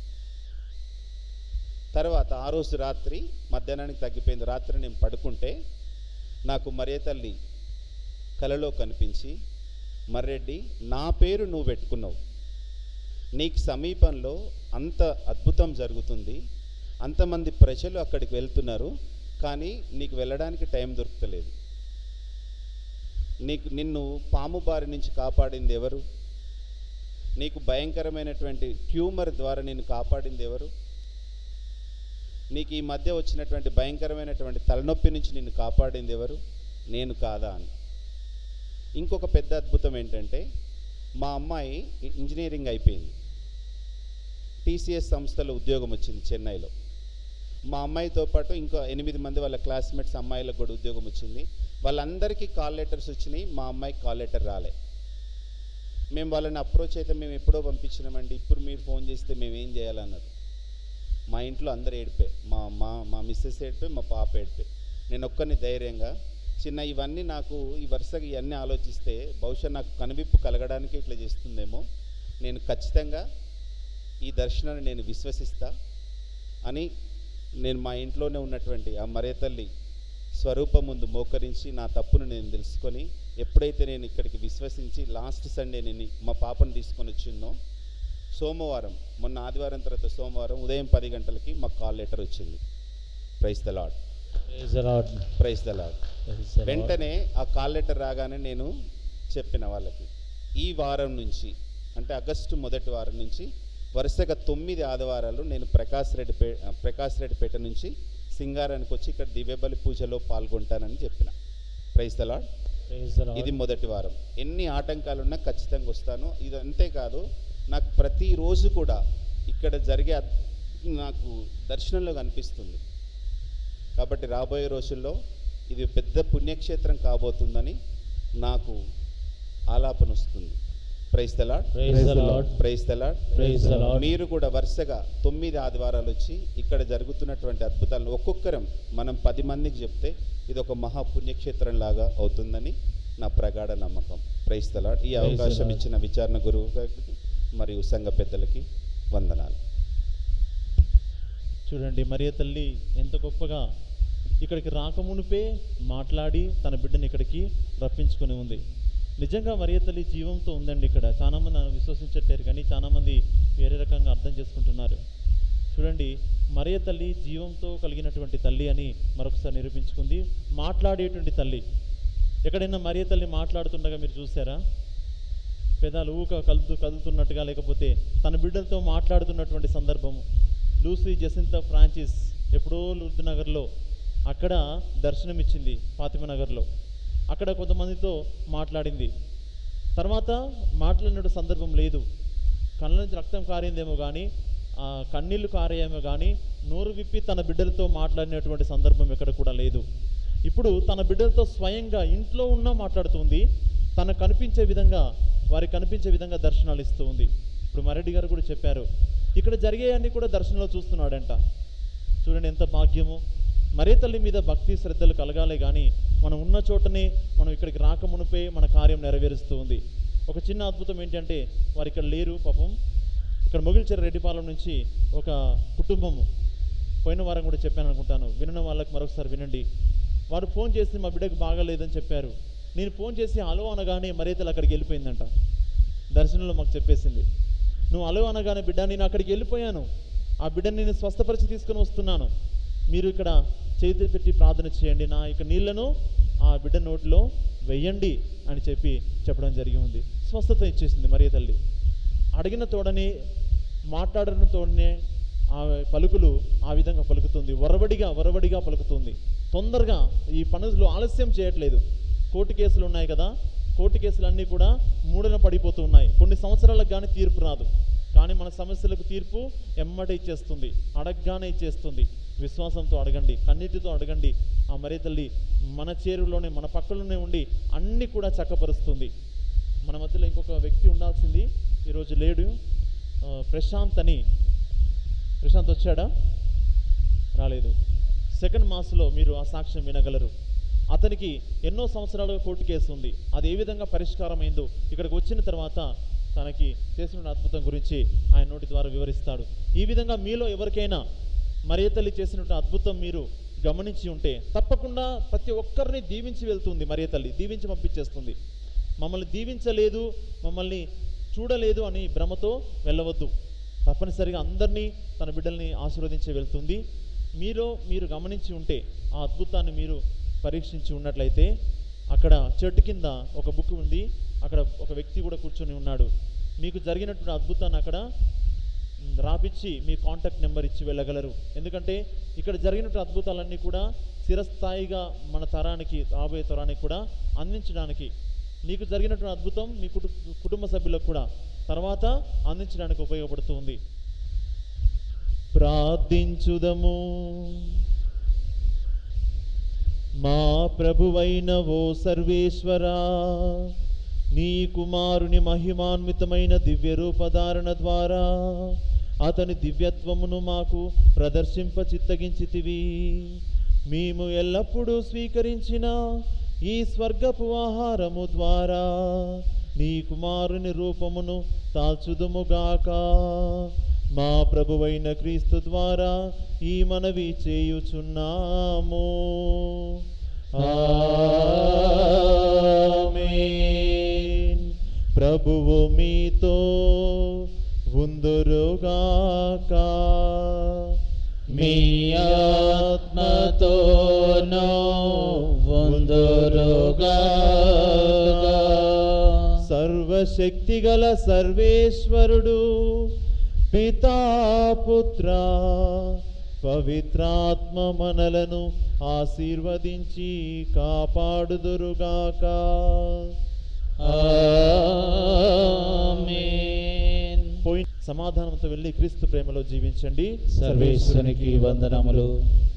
తర్వాత ఆ రోజు రాత్రి మధ్యాహ్నానికి తగ్గిపోయింది రాత్రి నేను పడుకుంటే నాకు మరే తల్లి కలలో కనిపించి మర్రెడ్డి నా పేరు నువ్వు పెట్టుకున్నావు నీకు సమీపంలో అంత అద్భుతం జరుగుతుంది అంతమంది ప్రజలు అక్కడికి వెళ్తున్నారు కానీ నీకు వెళ్ళడానికి టైం దొరకలేదు నీకు నిన్ను పాము బారి నుంచి కాపాడింది ఎవరు నీకు భయంకరమైనటువంటి ట్యూమర్ ద్వారా నిన్ను కాపాడింది ఎవరు నీకు ఈ మధ్య వచ్చినటువంటి భయంకరమైనటువంటి తలనొప్పి నుంచి నిన్ను కాపాడింది ఎవరు నేను కాదా అని ఇంకొక పెద్ద అద్భుతం ఏంటంటే మా అమ్మాయి ఇ- ఇంజనీరింగ్ అయిపోయింది టీసీఎస్ సంస్థలో ఉద్యోగం వచ్చింది చెన్నైలో మా అమ్మాయితో పాటు ఇంకో ఎనిమిది మంది వాళ్ళ క్లాస్మేట్స్ అమ్మాయిలకు కూడా ఉద్యోగం వచ్చింది వాళ్ళందరికీ కాల్ లెటర్స్ వచ్చినాయి మా అమ్మాయికి కాల్ లెటర్ రాలే మేము వాళ్ళని అప్రోచ్ అయితే మేము ఎప్పుడో పంపించినామండి ఇప్పుడు మీరు ఫోన్ చేస్తే మేము ఏం చేయాలన్నారు మా ఇంట్లో అందరు ఏడిపే మా మా మా మిస్సెస్ ఏడిపే మా పాప ఏడిపే నేను ఒక్కరిని ధైర్యంగా చిన్న ఇవన్నీ నాకు ఈ వరుసగా ఇవన్నీ ఆలోచిస్తే బహుశా నాకు కనువిప్పు కలగడానికి ఇట్లా చేస్తుందేమో నేను ఖచ్చితంగా ఈ దర్శనాన్ని నేను విశ్వసిస్తా అని నేను మా ఇంట్లోనే ఉన్నటువంటి ఆ మరేతల్లి స్వరూపం ముందు మోకరించి నా తప్పును నేను తెలుసుకొని ఎప్పుడైతే నేను ఇక్కడికి విశ్వసించి లాస్ట్ సండే నేను మా పాపను తీసుకొని వచ్చిందో సోమవారం మొన్న ఆదివారం తర్వాత సోమవారం ఉదయం పది గంటలకి మాకు కాల్ లెటర్ వచ్చింది praise the Lord Praise the Lord. Praise the Lord Praise the Lord. వెంటనే ఆ కాల్ లెటర్ రాగానే నేను చెప్పిన వాళ్ళకి ఈ వారం నుంచి అంటే ఆగస్టు మొదటి వారం నుంచి వరుసగా తొమ్మిది ఆదివారాలు నేను ప్రకాశ్ రెడ్డి పే ప్రకాశ్ రెడ్డిపేట నుంచి సింగారానికి వచ్చి ఇక్కడ దివ్యబలి పూజలో పాల్గొంటానని చెప్పిన praise the Lord Praise the Lord. ఇది మొదటి వారం ఎన్ని ఆటంకాలున్నా ఖచ్చితంగా వస్తాను ఇది అంతేకాదు నాకు ప్రతిరోజు కూడా ఇక్కడ జరిగే అద్- నాకు దర్శనంలో కనిపిస్తుంది కాబట్టి రాబోయే రోజుల్లో ఇది పెద్ద పుణ్యక్షేత్రం కాబోతుందని నాకు ఆలాపన వస్తుంది praise the Lord Praise the Lord. Praise the Lord Praise the Lord. మీరు కూడా వరుసగా తొమ్మిది ఆదివారాలు వచ్చి ఇక్కడ జరుగుతున్నటువంటి అద్భుతాలను ఒక్కొక్కరం మనం పది మందికి చెప్తే ఇది ఒక మహా పుణ్యక్షేత్రం లాగా అవుతుందని నా ప్రగాఢ నమ్మకం ప్రైస్ తలాడ్ ఈ Praise the అవకాశం Lord. ఇచ్చిన విచారణ గురువు గారికి మరియు సంఘ పెద్దలకి వందనాలు చూడండి మరియ తల్లి ఎంత గొప్పగా ఇక్కడికి రాకమునుపే మాట్లాడి తన బిడ్డని ఇక్కడికి రప్పించుకొని ఉంది నిజంగా మరియ తల్లి జీవంతో ఉందండి ఇక్కడ చాలామంది నన్ను విశ్వసించట్లేరు కానీ చాలామంది వేరే రకంగా అర్థం చేసుకుంటున్నారు చూడండి మరియ తల్లి జీవంతో కలిగినటువంటి తల్లి అని మరొకసారి నిరూపించుకుంది మాట్లాడేటువంటి తల్లి ఎక్కడైనా మరియ తల్లి మాట్లాడుతుండగా మీరు చూసారా పెదాలు ఊక కలుతూ కదులుతున్నట్టుగా లేకపోతే తన బిడ్డలతో మాట్లాడుతున్నటువంటి సందర్భం లూసీ జసింత ఫ్రాంచిస్ ఎప్పుడో లూర్దు నగర్లో అక్కడ దర్శనమిచ్చింది ఫాతిమా నగర్లో అక్కడ కొంతమందితో మాట్లాడింది తర్వాత మాట్లాడిన సందర్భం లేదు కళ్ళ నుంచి రక్తం కారిందేమో కానీ ఆ కన్నీళ్లు కారేయేమో కానీ నోరు విప్పి తన బిడ్డలతో మాట్లాడినటువంటి సందర్భం ఎక్కడ కూడా లేదు ఇప్పుడు తన బిడ్డలతో స్వయంగా ఇంట్లో ఉన్నా మాట్లాడుతుంది తనకు కనిపించే విధంగా వారికి కనిపించే విధంగా దర్శనాలు ఇస్తూ ఉంది ఇప్పుడు మరెడ్డి గారు కూడా చెప్పారు ఇక్కడ జరిగేవన్నీ కూడా దర్శనంలో చూస్తున్నాడంట చూడండి ఎంత భాగ్యము మరే తల్లి మీద భక్తి శ్రద్ధలు కలగాలే కానీ మనం ఉన్న చోటనే మనం ఇక్కడికి రాకమునుపే మన కార్యం నెరవేరుస్తూ ఉంది ఒక చిన్న అద్భుతం ఏంటంటే వారు ఇక్కడ లేరు పాపం ఇక్కడ మొగిల్చెర రెడ్డిపాలెం నుంచి ఒక కుటుంబము పోయిన వారం కూడా చెప్పాను అనుకుంటాను వినని వాళ్ళకి మరొకసారి వినండి వారు ఫోన్ చేసి మా బిడ్డకు బాగాలేదని చెప్పారు నేను ఫోన్ చేసి అలో అనగానే మరేతలు అక్కడికి వెళ్ళిపోయిందంట దర్శనంలో మాకు చెప్పేసింది నువ్వు అలో అనగానే బిడ్డ నేను అక్కడికి వెళ్ళిపోయాను ఆ బిడ్డని నేను స్వస్థపరిచి తీసుకొని వస్తున్నాను మీరు ఇక్కడ చేతి పెట్టి ప్రార్థన చేయండి నా ఇక నీళ్లను ఆ బిడ్డ నోటిలో వెయ్యండి అని చెప్పి చెప్పడం జరిగి ఉంది స్వస్థత ఇచ్చేసింది మరియ తల్లి అడిగిన తోడని మాట్లాడిన తోడనే ఆ పలుకులు ఆ విధంగా పలుకుతుంది వరవడిగా వరవడిగా పలుకుతుంది తొందరగా ఈ పనులు ఆలస్యం చేయట్లేదు కోర్టు కేసులు ఉన్నాయి కదా కోర్టు కేసులు అన్నీ కూడా మూడన పడిపోతూ ఉన్నాయి కొన్ని సంవత్సరాలకు కానీ తీర్పు రాదు కానీ మన సమస్యలకు తీర్పు ఎమ్మట ఇచ్చేస్తుంది అడగగానే ఇచ్చేస్తుంది విశ్వాసంతో అడగండి కన్నీటితో అడగండి ఆ మరీ తల్లి మన చేరులోనే మన పక్కలోనే ఉండి అన్నీ కూడా చక్కపరుస్తుంది మన మధ్యలో ఇంకొక వ్యక్తి ఉండాల్సింది ఈరోజు లేడు ఆ, ప్రశాంత్ అని ప్రశాంత్ వచ్చాడా రాలేదు సెకండ్ మాస్లో మీరు ఆ సాక్ష్యం వినగలరు అతనికి ఎన్నో సంవత్సరాలుగా కోర్టు కేసు ఉంది అది ఏ విధంగా పరిష్కారం అయిందో ఇక్కడికి వచ్చిన తర్వాత తనకి చేసిన అద్భుతం గురించి ఆయన నోటి ద్వారా వివరిస్తాడు ఈ విధంగా మీలో ఎవరికైనా మరియ తల్లి చేసినటువంటి అద్భుతం మీరు గమనించి ఉంటే తప్పకుండా ప్రతి ఒక్కరిని దీవించి వెళ్తుంది మరియ తల్లి దీవించి పంపించేస్తుంది మమ్మల్ని దీవించలేదు మమ్మల్ని చూడలేదు అని భ్రమతో వెళ్ళవద్దు తప్పనిసరిగా అందరినీ తన బిడ్డల్ని ఆశీర్వదించి వెళ్తుంది మీలో మీరు గమనించి ఉంటే ఆ అద్భుతాన్ని మీరు పరీక్షించి ఉన్నట్లయితే అక్కడ చెట్టు కింద ఒక బుక్ ఉంది అక్కడ ఒక వ్యక్తి కూడా కూర్చొని ఉన్నాడు మీకు జరిగినటువంటి అద్భుతాన్ని అక్కడ రాపిచ్చి మీ కాంటాక్ట్ నెంబర్ ఇచ్చి వెళ్ళగలరు ఎందుకంటే ఇక్కడ జరిగినటువంటి అద్భుతాలన్నీ కూడా చిరస్థాయిగా మన తరానికి రాబోయే తరానికి కూడా అందించడానికి నీకు జరిగినటువంటి అద్భుతం మీ కుటు కుటుంబ సభ్యులకు కూడా తర్వాత అందించడానికి ఉపయోగపడుతుంది ప్రార్థించుదము మా ప్రభువైన ఓ సర్వేశ్వరా నీ కుమారుని మహిమాన్వితమైన దివ్య రూపధారణ ద్వారా అతని దివ్యత్వమును మాకు ప్రదర్శింప చిత్తగించితివి మేము ఎల్లప్పుడూ స్వీకరించిన ఈ స్వర్గపు ఆహారము ద్వారా నీ కుమారుని రూపమును తాల్చుదుముగాక మా ప్రభువైన క్రీస్తు ద్వారా ఈ మనవి చేయుచున్నాము ఆమేన్. ప్రభువు మీతో ఉందురుగాక మీ ఆత్మతోనూ ఉందురుగాక. సర్వశక్తిగల సర్వేశ్వరుడు పితాపుత్ర పవిత్రాత్మ మనలను ఆశీర్వదించి కాపాడుదురుగాక ఆమేన్. పోయి సమాధానంతో వెళ్ళి క్రీస్తు ప్రేమలో జీవించండి సర్వేశ్వరునికి వందనములు